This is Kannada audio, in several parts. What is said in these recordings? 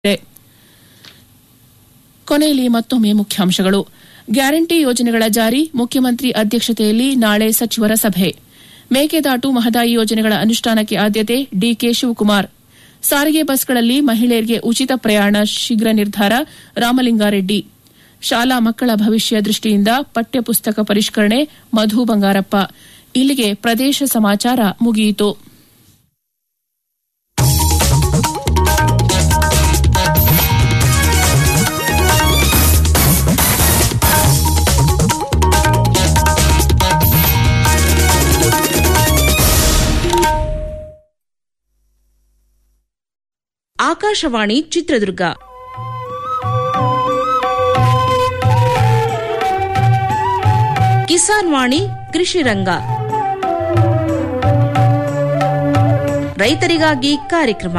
ಕೊನೆಯಲ್ಲಿ ಮತ್ತೊಮ್ಮೆ ಮುಖ್ಯಾಂಶಗಳು ಗ್ಯಾರಂಟಿ ಯೋಜನೆಗಳ ಜಾರಿ ಮುಖ್ಯಮಂತ್ರಿ ಅಧ್ಯಕ್ಷತೆಯಲ್ಲಿ ನಾಳೆ ಸಚಿವರ ಸಭೆ ಮೇಕೆದಾಟು ಮಹದಾಯಿ ಯೋಜನೆಗಳ ಅನುಷ್ಠಾನಕ್ಕೆ ಆದ್ಯತೆ ಡಿಕೆ ಶಿವಕುಮಾರ್ ಸಾರಿಗೆ ಬಸ್ಗಳಲ್ಲಿ ಮಹಿಳೆಯರಿಗೆ ಉಚಿತ ಪ್ರಯಾಣ ಶೀಘ್ರ ನಿರ್ಧಾರ ರಾಮಲಿಂಗಾರೆಡ್ಡಿ ಶಾಲಾ ಮಕ್ಕಳ ಭವಿಷ್ಯ ದೃಷ್ಟಿಯಿಂದ ಪಠ್ಯಪುಸ್ತಕ ಪರಿಷ್ಕರಣೆ ಮಧು ಬಂಗಾರಪ್ಪ ಇಲ್ಲಿಗೆ ಪ್ರದೇಶ ಸಮಾಚಾರ ಮುಗಿಯಿತು ಆಕಾಶವಾಣಿ ಚಿತ್ರದುರ್ಗ ಕಿಸಾನ್ ವಾಣಿ ಕೃಷಿ ರಂಗ ರೈತರಿಗಾಗಿ ಕಾರ್ಯಕ್ರಮ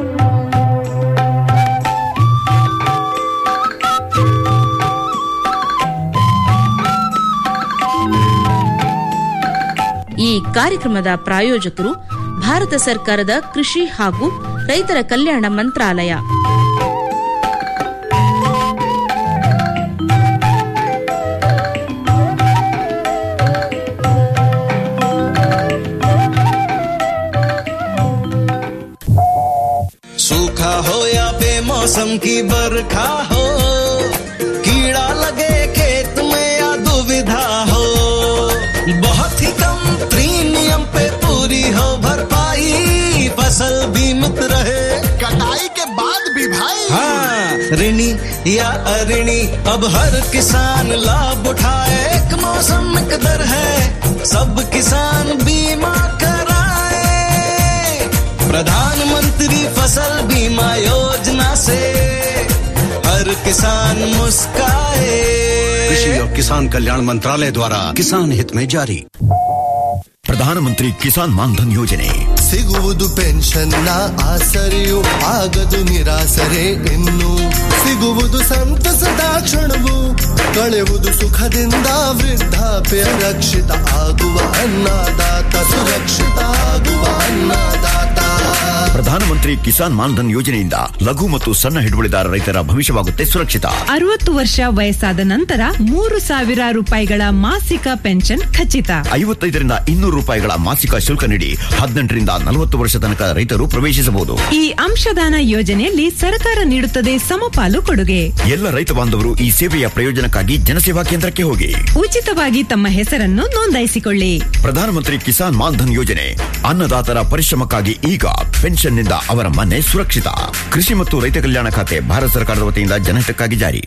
ಈ ಕಾರ್ಯಕ್ರಮದ ಪ್ರಾಯೋಜಕರು ಭಾರತ ಸರ್ಕಾರದ ಕೃಷಿ ಹಾಗೂ ರೈತರ ಕಲ್ಯಾಣ ಮಂತ್ರಾಲಯ सूखा हो या बेमौसम की बरखा हो कीड़ा लगे खेत में या दुविधा हो बहुत ही कम प्रीमियम पे पूरी हो भरपाई फसल बीमित रहे कटाई के बाद भी भाई हाँ ऋणी या अऋणी अब हर किसान लाभ उठाए एक मौसम एक दर है सब किसान बीमा कराए प्रधानमंत्री फसल बीमा योजना से हर किसान मुस्काए कृषि और किसान कल्याण मंत्रालय द्वारा किसान हित में जारी ಪ್ರಧಾನಮಂತ್ರಿ ಕಿಸಾನ್ ಮಾನ್ಧನ್ ಯೋಜನೆ ಸಿಗುವುದು ಪೆನ್ಷನ್ನ ಆಸರೆಯು ಆಗದು ನಿರಾಸರೆ ಇನ್ನು ಸಿಗುವುದು ಸಂತಸದ ಕ್ಷಣವು ಕಳೆಯುವುದು ಸುಖದಿಂದ ವೃದ್ಧಾಪ್ಯ ರಕ್ಷಿತ ಆಗುವ ಅನ್ನದಾತ ಸುರಕ್ಷಿತ ಆಗುವ ಅನ್ನದಾತ ಪ್ರಧಾನಮಂತ್ರಿ ಕಿಸಾನ್ ಮಾನ್ಧನ್ ಯೋಜನೆಯಿಂದ ಲಘು ಮತ್ತು ಸಣ್ಣ ಹಿಡುವಳಿದಾರ ರೈತರ ಭವಿಷ್ಯವಾಗುತ್ತೆ ಸುರಕ್ಷಿತ ಅರವತ್ತು ವರ್ಷ ವಯಸ್ಸಾದ ನಂತರ ಮೂರು ಸಾವಿರ ರೂಪಾಯಿಗಳ ಮಾಸಿಕ ಪೆನ್ಷನ್ ಖಚಿತ ಐವತ್ತೈದರಿಂದ ಇನ್ನೂರು ರೂಪಾಯಿಗಳ ಮಾಸಿಕ ಶುಲ್ಕ ನೀಡಿ ಹದಿನೆಂಟರಿಂದ ನಲವತ್ತು ವರ್ಷ ತನಕ ರೈತರು ಪ್ರವೇಶಿಸಬಹುದು ಈ ಅಂಶದಾನ ಯೋಜನೆಯಲ್ಲಿ ಸರ್ಕಾರ ನೀಡುತ್ತದೆ ಸಮಪಾಲು ಕೊಡುಗೆ ಎಲ್ಲ ರೈತ ಬಾಂಧವರು ಈ ಸೇವೆಯ ಪ್ರಯೋಜನಕ್ಕಾಗಿ ಜನಸೇವಾ ಕೇಂದ್ರಕ್ಕೆ ಹೋಗಿ ಉಚಿತವಾಗಿ ತಮ್ಮ ಹೆಸರನ್ನು ನೋಂದಾಯಿಸಿಕೊಳ್ಳಿ ಪ್ರಧಾನಮಂತ್ರಿ ಕಿಸಾನ್ ಮಾನ್ಧನ್ ಯೋಜನೆ ಅನ್ನದಾತರ ಪರಿಶ್ರಮಕ್ಕಾಗಿ ಈಗ ಪೆನ್ಷನ್ನಿಂದ ಅವರ ಮನೆ ಸುರಕ್ಷಿತ ಕೃಷಿ ಮತ್ತು ರೈತ ಕಲ್ಯಾಣ ಖಾತೆ ಭಾರತ ಸರ್ಕಾರದ ವತಿಯಿಂದ ಜನಹಿತಕ್ಕಾಗಿ ಜಾರಿ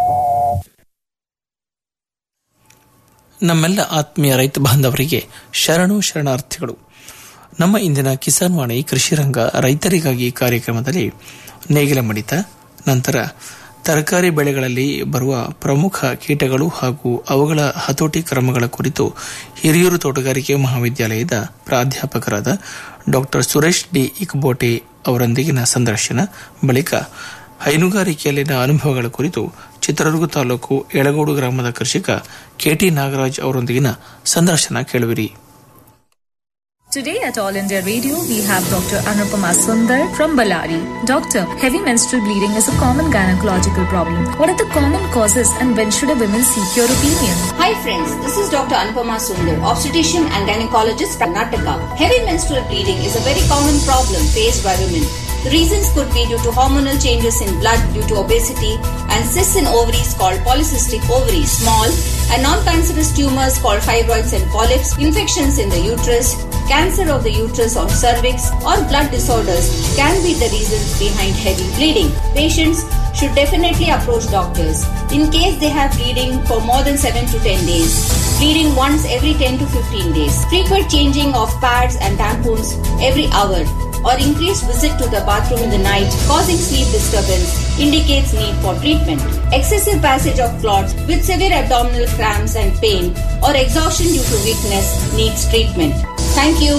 ನಮ್ಮೆಲ್ಲ ಆತ್ಮೀಯ ರೈತ ಬಾಂಧವರಿಗೆ ಶರಣು ಶರಣಾರ್ಥಿಗಳು ನಮ್ಮ ಇಂದಿನ ಕಿಸಾನ್ ವಾಣಿ ಕೃಷಿ ರಂಗ ರೈತರಿಗಾಗಿ ಕಾರ್ಯಕ್ರಮದಲ್ಲಿ ನೇಗಿಲ ಮಡಿತ ನಂತರ ತರಕಾರಿ ಬೆಳೆಗಳಲ್ಲಿ ಬರುವ ಪ್ರಮುಖ ಕೀಟಗಳು ಹಾಗೂ ಅವುಗಳ ಹತೋಟಿ ಕ್ರಮಗಳ ಕುರಿತು ಹಿರಿಯೂರು ತೋಟಗಾರಿಕೆ ಮಹಾವಿದ್ಯಾಲಯದ ಪ್ರಾಧ್ಯಾಪಕರಾದ ಡಾಕ್ಟರ್ ಸುರೇಶ್ ಡಿ ಇಕ್ಬೋಟೆ ಅವರೊಂದಿಗಿನ ಸಂದರ್ಶನ ಬಳಿಕ ಹೈನುಗಾರಿಕೆಯಲ್ಲಿನ ಅನುಭವಗಳ ಕುರಿತು ಚಿತ್ರದುರ್ಗ ತಾಲೂಕು ಎಳಗೋಡು ಗ್ರಾಮದ ಕೃಷಿಕ ಕೆಟಿ ನಾಗರಾಜ್ ಅವರೊಂದಿಗಿನ ಸಂದರ್ಶನ ಕೇಳುವಿರಿ Today at All India Radio, we have Dr. Anupama Sundar from Ballari. Doctor, heavy menstrual bleeding is a common gynecological problem. What are the common causes and when should a woman seek your opinion? Hi friends, this is Dr. Anupama Sundar, obstetrician and gynecologist from Karnataka. Heavy menstrual bleeding is a very common problem faced by women. The reasons could be due to hormonal changes in blood due to obesity and cysts in ovaries called polycystic ovaries, small and non-cancerous tumors called fibroids and polyps, infections in the uterus, cancer of the uterus or cervix or blood disorders can be the reasons behind heavy bleeding. Patients should definitely approach doctors in case they have bleeding for more than 7 to 10 days. Bleeding once every 10 to 15 days. Frequent changing of pads and tampons every hour or increased visit to the bathroom in the night causing sleep disturbance indicates need for treatment. Excessive passage of clots with severe abdominal cramps and pain or exhaustion due to weakness needs treatment. Thank you.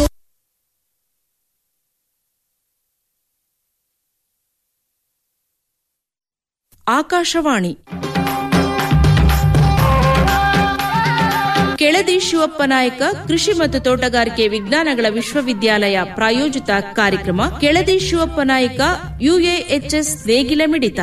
Akashvani Keladi Shivappa ನಾಯಕ ಕೃಷಿ ಮತ್ತು ತೋಟಗಾರಿಕೆ ವಿಜ್ಞಾನಗಳ ವಿಶ್ವವಿದ್ಯಾಲಯ ಪ್ರಾಯೋಜಿತ ಕಾರ್ಯಕ್ರಮ ಕೆಳದಿ ಶಿವಪ್ಪ ನಾಯಕ ಯುಎಎಚ್ಎಸ್ ನೇಗಿಲ ಮಿಡಿತ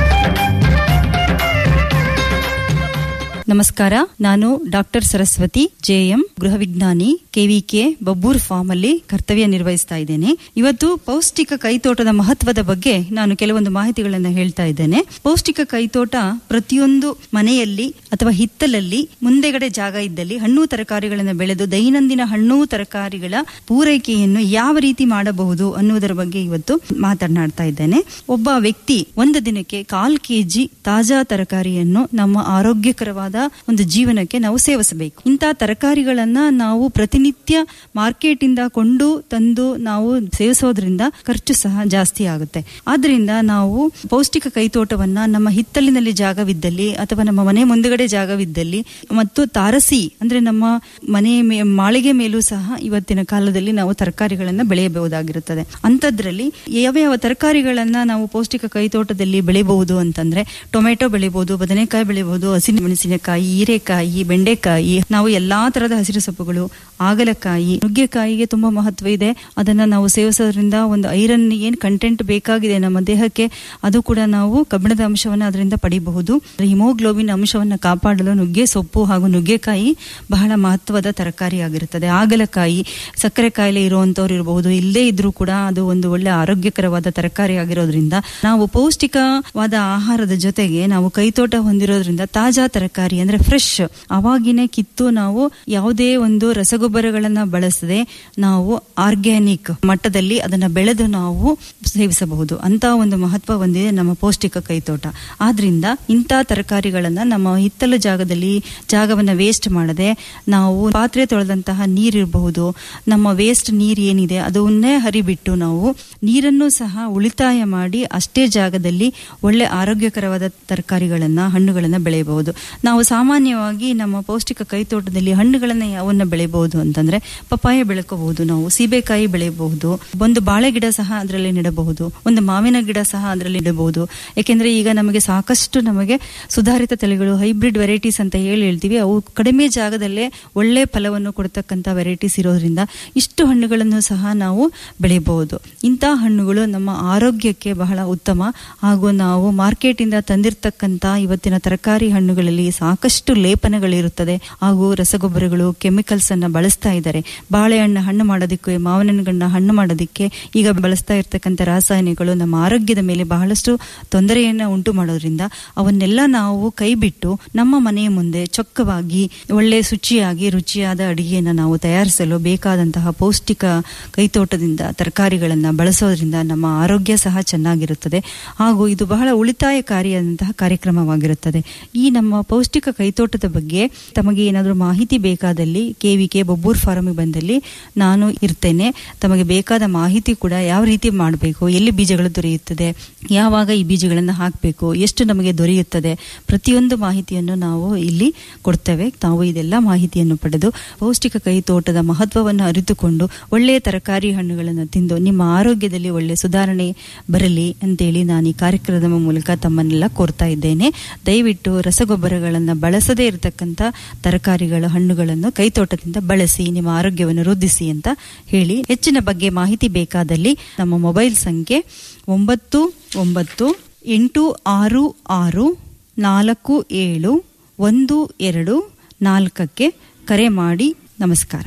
ನಮಸ್ಕಾರ ನಾನು ಡಾಕ್ಟರ್ ಸರಸ್ವತಿ ಜೆಎಂ ಗೃಹ ವಿಜ್ಞಾನಿ ಕೆವಿಕೆ ಬಬ್ಬೂರ್ ಫಾರ್ಮ್ ಅಲ್ಲಿ ಕರ್ತವ್ಯ ನಿರ್ವಹಿಸ್ತಾ ಇದ್ದೇನೆ ಇವತ್ತು ಪೌಷ್ಟಿಕ ಕೈತೋಟದ ಮಹತ್ವದ ಬಗ್ಗೆ ನಾನು ಕೆಲವೊಂದು ಮಾಹಿತಿಗಳನ್ನು ಹೇಳ್ತಾ ಇದ್ದೇನೆ ಪೌಷ್ಟಿಕ ಕೈತೋಟ ಪ್ರತಿಯೊಂದು ಮನೆಯಲ್ಲಿ ಅಥವಾ ಹಿತ್ತಲಲ್ಲಿ ಮುಂದೆಗಡೆ ಜಾಗ ಇದ್ದಲ್ಲಿ ಹಣ್ಣು ತರಕಾರಿಗಳನ್ನು ಬೆಳೆದು ದೈನಂದಿನ ಹಣ್ಣು ತರಕಾರಿಗಳ ಪೂರೈಕೆಯನ್ನು ಯಾವ ರೀತಿ ಮಾಡಬಹುದು ಅನ್ನುವುದರ ಬಗ್ಗೆ ಇವತ್ತು ಮಾತನಾಡ್ತಾ ಇದ್ದೇನೆ ಒಬ್ಬ ವ್ಯಕ್ತಿ ಒಂದು ದಿನಕ್ಕೆ ಕಾಲ್ ಕೆಜಿ ತಾಜಾ ತರಕಾರಿಯನ್ನು ನಮ್ಮ ಆರೋಗ್ಯಕರವಾದ ಒಂದು ಜೀವನಕ್ಕೆ ನಾವು ಸೇವಿಸಬೇಕು ಇಂತಹ ತರಕಾರಿಗಳನ್ನ ನಾವು ಪ್ರತಿನಿತ್ಯ ಮಾರ್ಕೆಟ್ ಇಂದ ಕೊಂಡು ತಂದು ನಾವು ಸೇವಿಸೋದ್ರಿಂದ ಖರ್ಚು ಸಹ ಜಾಸ್ತಿ ಆಗುತ್ತೆ ಆದ್ರಿಂದ ನಾವು ಪೌಷ್ಟಿಕ ಕೈತೋಟವನ್ನ ನಮ್ಮ ಹಿತ್ತಲಿನಲ್ಲಿ ಜಾಗವಿದ್ದಲ್ಲಿ ಅಥವಾ ನಮ್ಮ ಮನೆ ಮುಂದುಗಡೆ ಜಾಗವಿದ್ದಲ್ಲಿ ಮತ್ತು ತಾರಸಿ ಅಂದ್ರೆ ನಮ್ಮ ಮನೆ ಮೇ- ಮಾಳಿಗೆ ಮೇಲೂ ಸಹ ಇವತ್ತಿನ ಕಾಲದಲ್ಲಿ ನಾವು ತರಕಾರಿಗಳನ್ನ ಬೆಳೆಯಬಹುದಾಗಿರುತ್ತದೆ ಅಂಥದ್ರಲ್ಲಿ ಯಾವ್ಯಾವ ತರಕಾರಿಗಳನ್ನ ನಾವು ಪೌಷ್ಟಿಕ ಕೈತೋಟದಲ್ಲಿ ಬೆಳೆಯಬಹುದು ಅಂತಂದ್ರೆ ಟೊಮೆಟೊ ಬೆಳೆಯಬಹುದು ಬದನೆಕಾಯಿ ಬೆಳೆಯಬಹುದು ಹಸಿಮೆಣಸಿನಕಾಯಿ ಹೀರೆಕಾಯಿ ಬೆಂಡೆಕಾಯಿ ನಾವು ಎಲ್ಲಾ ತರದ ಹಸಿರು ಸೊಪ್ಪುಗಳು ಆಗಲಕಾಯಿ ನುಗ್ಗೆಕಾಯಿಗೆ ತುಂಬಾ ಮಹತ್ವ ಇದೆ ಅದನ್ನ ನಾವು ಸೇವಿಸೋದ್ರಿಂದ ಒಂದು ಐರನ್ ಏನ್ ಕಂಟೆಂಟ್ ಬೇಕಾಗಿದೆ ನಮ್ಮ ದೇಹಕ್ಕೆ ಅದು ಕೂಡ ನಾವು ಕಬ್ಬಿಣದ ಅಂಶವನ್ನ ಅದರಿಂದ ಪಡಿಬಹುದು ಹಿಮೋಗ್ಲೋಬಿನ್ ಅಂಶವನ್ನ ಕಾಪಾಡಲು ನುಗ್ಗೆ ಸೊಪ್ಪು ಹಾಗೂ ನುಗ್ಗೆಕಾಯಿ ಬಹಳ ಮಹತ್ವದ ತರಕಾರಿ ಆಗಿರುತ್ತದೆ ಆಗಲಕಾಯಿ ಸಕ್ಕರೆ ಕಾಯಿಲೆ ಇರುವಂತವ್ರು ಇರಬಹುದು ಇಲ್ಲದೇ ಇದ್ರೂ ಕೂಡ ಅದು ಒಂದು ಒಳ್ಳೆ ಆರೋಗ್ಯಕರವಾದ ತರಕಾರಿ ಆಗಿರೋದ್ರಿಂದ ನಾವು ಪೌಷ್ಟಿಕವಾದ ಆಹಾರದ ಜೊತೆಗೆ ನಾವು ಕೈತೋಟ ಹೊಂದಿರೋದ್ರಿಂದ ತಾಜಾ ತರಕಾರಿ ಅಂದ್ರೆ ಫ್ರೆಶ್ ಅವಾಗಿನೇ ಕಿತ್ತು ನಾವು ಯಾವುದೇ ಒಂದು ರಸಗೊಬ್ಬರಗಳನ್ನ ಬಳಸದೆ ನಾವು ಆರ್ಗ್ಯಾನಿಕ್ ಮಟ್ಟದಲ್ಲಿ ಅದನ್ನ ಬೆಳೆದು ನಾವು ಸೇವಿಸಬಹುದು ಅಂತ ಒಂದು ಮಹತ್ವ ಹೊಂದಿದೆ ನಮ್ಮ ಪೌಷ್ಟಿಕ ಕೈತೋಟ ಆದ್ರಿಂದ ಇಂಥ ತರಕಾರಿಗಳನ್ನ ನಮ್ಮ ಹಿತ್ತಲು ಜಾಗದಲ್ಲಿ ಜಾಗವನ್ನ ವೇಸ್ಟ್ ಮಾಡದೆ ನಾವು ಪಾತ್ರೆ ತೊಳೆದಂತಹ ನೀರಿರಬಹುದು ನಮ್ಮ ವೇಸ್ಟ್ ನೀರ್ ಏನಿದೆ ಅದನ್ನೇ ಹರಿಬಿಟ್ಟು ನಾವು ನೀರನ್ನು ಸಹ ಉಳಿತಾಯ ಮಾಡಿ ಅಷ್ಟೇ ಜಾಗದಲ್ಲಿ ಒಳ್ಳೆ ಆರೋಗ್ಯಕರವಾದ ತರಕಾರಿಗಳನ್ನ ಹಣ್ಣುಗಳನ್ನ ಬೆಳೆಯಬಹುದು ನಾವು ಸಾಮಾನ್ಯವಾಗಿ ನಮ್ಮ ಪೌಷ್ಟಿಕ ಕೈತೋಟದಲ್ಲಿ ಹಣ್ಣುಗಳನ್ನ ಯಾವನ್ನ ಬೆಳೆಯಬಹುದು ಅಂತಂದ್ರೆ ಪಪ್ಪಾಯ ಬೆಳ್ಕೋಬಹುದು ನಾವು ಸೀಬೆಕಾಯಿ ಬೆಳೆಯಬಹುದು ಒಂದು ಬಾಳೆ ಗಿಡ ಸಹ ಅದರಲ್ಲಿ ನೆಡಬಹುದು ಒಂದು ಮಾವಿನ ಗಿಡ ಸಹ ಅದರಲ್ಲಿ ನೆಡಬಹುದು ಯಾಕೆಂದ್ರೆ ಈಗ ನಮಗೆ ಸಾಕಷ್ಟು ನಮಗೆ ಸುಧಾರಿತ ತಳಿಗಳು ಹೈಬ್ರಿಡ್ ವೆರೈಟೀಸ್ ಅಂತ ಹೇಳಿ ಹೇಳ್ತೀವಿ ಅವು ಕಡಿಮೆ ಜಾಗದಲ್ಲೇ ಒಳ್ಳೆ ಫಲವನ್ನು ಕೊಡ್ತಕ್ಕಂಥ ವೆರೈಟೀಸ್ ಇರೋದ್ರಿಂದ ಇಷ್ಟು ಹಣ್ಣುಗಳನ್ನು ಸಹ ನಾವು ಬೆಳೆಯಬಹುದು ಇಂಥ ಹಣ್ಣುಗಳು ನಮ್ಮ ಆರೋಗ್ಯಕ್ಕೆ ಬಹಳ ಉತ್ತಮ ಹಾಗೂ ನಾವು ಮಾರ್ಕೆಟ್ ಇಂದ ತಂದಿರತಕ್ಕಂತ ಇವತ್ತಿನ ತರಕಾರಿ ಹಣ್ಣುಗಳಲ್ಲಿ ಸಾಕಷ್ಟು ಲೇಪನಗಳಿರುತ್ತದೆ ಹಾಗೂ ರಸಗೊಬ್ಬರಗಳು ಕೆಮಿಕಲ್ಸ್ ಅನ್ನ ಬಳಸ್ತಾ ಇದ್ದಾರೆ ಬಾಳೆಹಣ್ಣು ಹಣ್ಣು ಮಾಡೋದಕ್ಕೆ ಮಾವಿನ ಹಣ್ಣನ್ನ ಹಣ್ಣು ಮಾಡೋದಕ್ಕೆ ಈಗ ಬಳಸ್ತಾ ಇರ್ತಕ್ಕಂಥ ರಾಸಾಯನಿಕಗಳು ನಮ್ಮ ಆರೋಗ್ಯದ ಮೇಲೆ ಬಹಳಷ್ಟು ತೊಂದರೆಯನ್ನ ಉಂಟು ಮಾಡೋದ್ರಿಂದ ಅವನ್ನೆಲ್ಲ ನಾವು ಕೈ ಬಿಟ್ಟು ನಮ್ಮ ಮನೆಯ ಮುಂದೆ ಚೊಕ್ಕವಾಗಿ ಒಳ್ಳೆ ಶುಚಿಯಾಗಿ ರುಚಿಯಾದ ಅಡಿಗೆಯನ್ನು ನಾವು ತಯಾರಿಸಲು ಬೇಕಾದಂತಹ ಪೌಷ್ಟಿಕ ಕೈತೋಟದಿಂದ ತರಕಾರಿಗಳನ್ನ ಬಳಸೋದ್ರಿಂದ ನಮ್ಮ ಆರೋಗ್ಯ ಸಹ ಚೆನ್ನಾಗಿರುತ್ತದೆ ಹಾಗೂ ಇದು ಬಹಳ ಉಳಿತಾಯಕಾರಿಯಾದಂತಹ ಕಾರ್ಯಕ್ರಮವಾಗಿರುತ್ತದೆ ಈ ನಮ್ಮ ಪೌಷ್ಟಿಕ ಕೈತೋಟದ ಬಗ್ಗೆ ತಮಗೆ ಏನಾದರೂ ಮಾಹಿತಿ ಬೇಕಾದಲ್ಲಿ ಕೆವಿಕೆ ಬೊಬ್ಬೂರ್ ಫಾರಂ ಬಂದಲ್ಲಿ ನಾನು ಇರ್ತೇನೆ ತಮಗೆ ಬೇಕಾದ ಮಾಹಿತಿ ಕೂಡ ಯಾವ ರೀತಿ ಮಾಡಬೇಕು ಎಲ್ಲಿ ಬೀಜಗಳು ದೊರೆಯುತ್ತದೆ ಯಾವಾಗ ಈ ಬೀಜಗಳನ್ನು ಹಾಕಬೇಕು ಎಷ್ಟು ನಮಗೆ ದೊರೆಯುತ್ತದೆ ಪ್ರತಿಯೊಂದು ಮಾಹಿತಿಯನ್ನು ನಾವು ಇಲ್ಲಿ ಕೊಡ್ತೇವೆ ತಾವು ಇದೆಲ್ಲ ಮಾಹಿತಿಯನ್ನು ಪಡೆದು ಪೌಷ್ಟಿಕ ಕೈ ತೋಟದ ಮಹತ್ವವನ್ನು ಅರಿತುಕೊಂಡು ಒಳ್ಳೆಯ ತರಕಾರಿ ಹಣ್ಣುಗಳನ್ನು ತಿಂದು ನಿಮ್ಮ ಆರೋಗ್ಯದಲ್ಲಿ ಒಳ್ಳೆ ಸುಧಾರಣೆ ಬರಲಿ ಅಂತೇಳಿ ನಾನು ಈ ಕಾರ್ಯಕ್ರಮದ ಮೂಲಕ ತಮ್ಮನ್ನೆಲ್ಲ ಕೋರ್ತಾ ಇದ್ದೇನೆ ದಯವಿಟ್ಟು ರಸಗೊಬ್ಬರಗಳನ್ನು ಬಳಸದೇ ಇರತಕ್ಕಂಥ ತರಕಾರಿಗಳ ಹಣ್ಣುಗಳನ್ನು ಕೈತೋಟದಿಂದ ಬಳಸಿ ನಿಮ್ಮ ಆರೋಗ್ಯವನ್ನು ವೃದ್ಧಿಸಿ ಅಂತ ಹೇಳಿ ಹೆಚ್ಚಿನ ಬಗ್ಗೆ ಮಾಹಿತಿ ಬೇಕಾದಲ್ಲಿ ನಮ್ಮ ಮೊಬೈಲ್ ಸಂಖ್ಯೆ ಒಂಬತ್ತು ಒಂಬತ್ತು ಎಂಟು ಆರು ಆರು ನಾಲ್ಕು ಏಳು ಒಂದು ಎರಡು ನಾಲ್ಕಕ್ಕೆ ಕರೆ ಮಾಡಿ ನಮಸ್ಕಾರ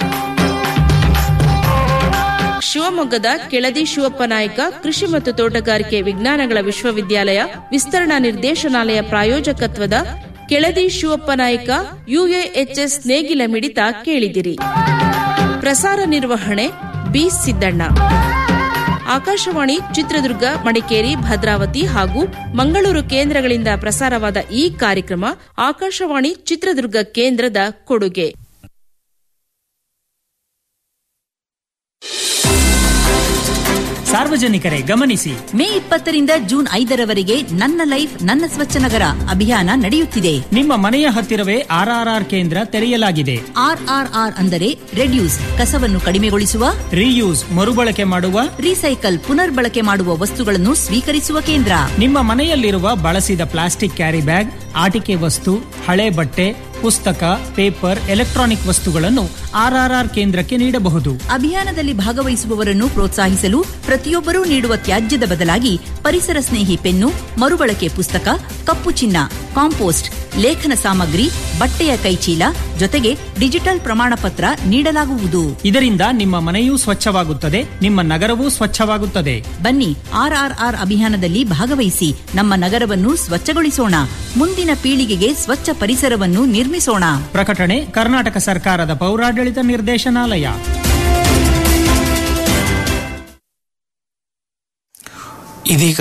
ಶಿವಮೊಗ್ಗದ ಕೆಳದಿ ಶಿವಪ್ಪ ನಾಯಕ ಕೃಷಿ ಮತ್ತು ತೋಟಗಾರಿಕೆ ವಿಜ್ಞಾನಗಳ ವಿಶ್ವವಿದ್ಯಾಲಯ ವಿಸ್ತರಣಾ ನಿರ್ದೇಶನಾಲಯ ಪ್ರಾಯೋಜಕತ್ವದ ಕೆಳದಿ ಶಿವಪ್ಪ ನಾಯಕ ಯುಎಎಚ್ಎಸ್ ನೇಗಿಲ ಮಿಡಿತ ಕೇಳಿದಿರಿ ಪ್ರಸಾರ ನಿರ್ವಹಣೆ ಬಿ ಸಿದ್ದಣ್ಣ ಆಕಾಶವಾಣಿ ಚಿತ್ರದುರ್ಗ ಮಡಿಕೇರಿ ಭದ್ರಾವತಿ ಹಾಗೂ ಮಂಗಳೂರು ಕೇಂದ್ರಗಳಿಂದ ಪ್ರಸಾರವಾದ ಈ ಕಾರ್ಯಕ್ರಮ ಆಕಾಶವಾಣಿ ಚಿತ್ರದುರ್ಗ ಕೇಂದ್ರದ ಕೊಡುಗೆ ಸಾರ್ವಜನಿಕರೇ ಗಮನಿಸಿ ಮೇ ಇಪ್ಪತ್ತರಿಂದ ಜೂನ್ ಐದರವರೆಗೆ ನನ್ನ ಲೈಫ್ ನನ್ನ ಸ್ವಚ್ಛ ನಗರ ಅಭಿಯಾನ ನಡೆಯುತ್ತಿದೆ ನಿಮ್ಮ ಮನೆಯ ಹತ್ತಿರವೇ ಆರ್ಆರ್ಆರ್ ಕೇಂದ್ರ ತೆರೆಯಲಾಗಿದೆ ಆರ್ಆರ್ಆರ್ ಅಂದರೆ ರೆಡ್ಯೂಸ್ ಕಸವನ್ನು ಕಡಿಮೆಗೊಳಿಸುವ ರೀಯೂಸ್ ಮರುಬಳಕೆ ಮಾಡುವ ರೀಸೈಕಲ್ ಪುನರ್ಬಳಕೆ ಮಾಡುವ ವಸ್ತುಗಳನ್ನು ಸ್ವೀಕರಿಸುವ ಕೇಂದ್ರ ನಿಮ್ಮ ಮನೆಯಲ್ಲಿರುವ ಬಳಸಿದ ಪ್ಲಾಸ್ಟಿಕ್ ಕ್ಯಾರಿ ಬ್ಯಾಗ್ ಆಟಿಕೆ ವಸ್ತು ಹಳೆ ಬಟ್ಟೆ ಪುಸ್ತಕ ಪೇಪರ್ ಎಲೆಕ್ಟ್ರಾನಿಕ್ ವಸ್ತುಗಳನ್ನು ಆರ್ಆರ್ಆರ್ ಕೇಂದ್ರಕ್ಕೆ ನೀಡಬಹುದು ಅಭಿಯಾನದಲ್ಲಿ ಭಾಗವಹಿಸುವವರನ್ನು ಪ್ರೋತ್ಸಾಹಿಸಲು ಪ್ರತಿಯೊಬ್ಬರೂ ನೀಡುವ ತ್ಯಾಜ್ಯದ ಬದಲಾಗಿ ಪರಿಸರ ಸ್ನೇಹಿ ಪೆನ್ನು ಮರುಬಳಕೆ ಪುಸ್ತಕ ಕಪ್ಪು ಚಿನ್ನ ಕಾಂಪೋಸ್ಟ್ ಲೇಖನ ಸಾಮಗ್ರಿ ಬಟ್ಟೆಯ ಕೈಚೀಲ ಜೊತೆಗೆ ಡಿಜಿಟಲ್ ಪ್ರಮಾಣ ಪತ್ರ ನೀಡಲಾಗುವುದು ಇದರಿಂದ ನಿಮ್ಮ ಮನೆಯೂ ಸ್ವಚ್ಛವಾಗುತ್ತದೆ ನಿಮ್ಮ ನಗರವೂ ಸ್ವಚ್ಛವಾಗುತ್ತದೆ ಬನ್ನಿ ಆರ್ಆರ್ಆರ್ ಅಭಿಯಾನದಲ್ಲಿ ಭಾಗವಹಿಸಿ ನಮ್ಮ ನಗರವನ್ನು ಸ್ವಚ್ಛಗೊಳಿಸೋಣ ಮುಂದಿನ ಪೀಳಿಗೆಗೆ ಸ್ವಚ್ಛ ಪರಿಸರವನ್ನು ನಿರ್ಮಿಸೋಣ ಪ್ರಕಟಣೆ ಕರ್ನಾಟಕ ಸರ್ಕಾರದ ಪೌರಾಡಳಿತ ನಿರ್ದೇಶನಾಲಯ ಇದೀಗ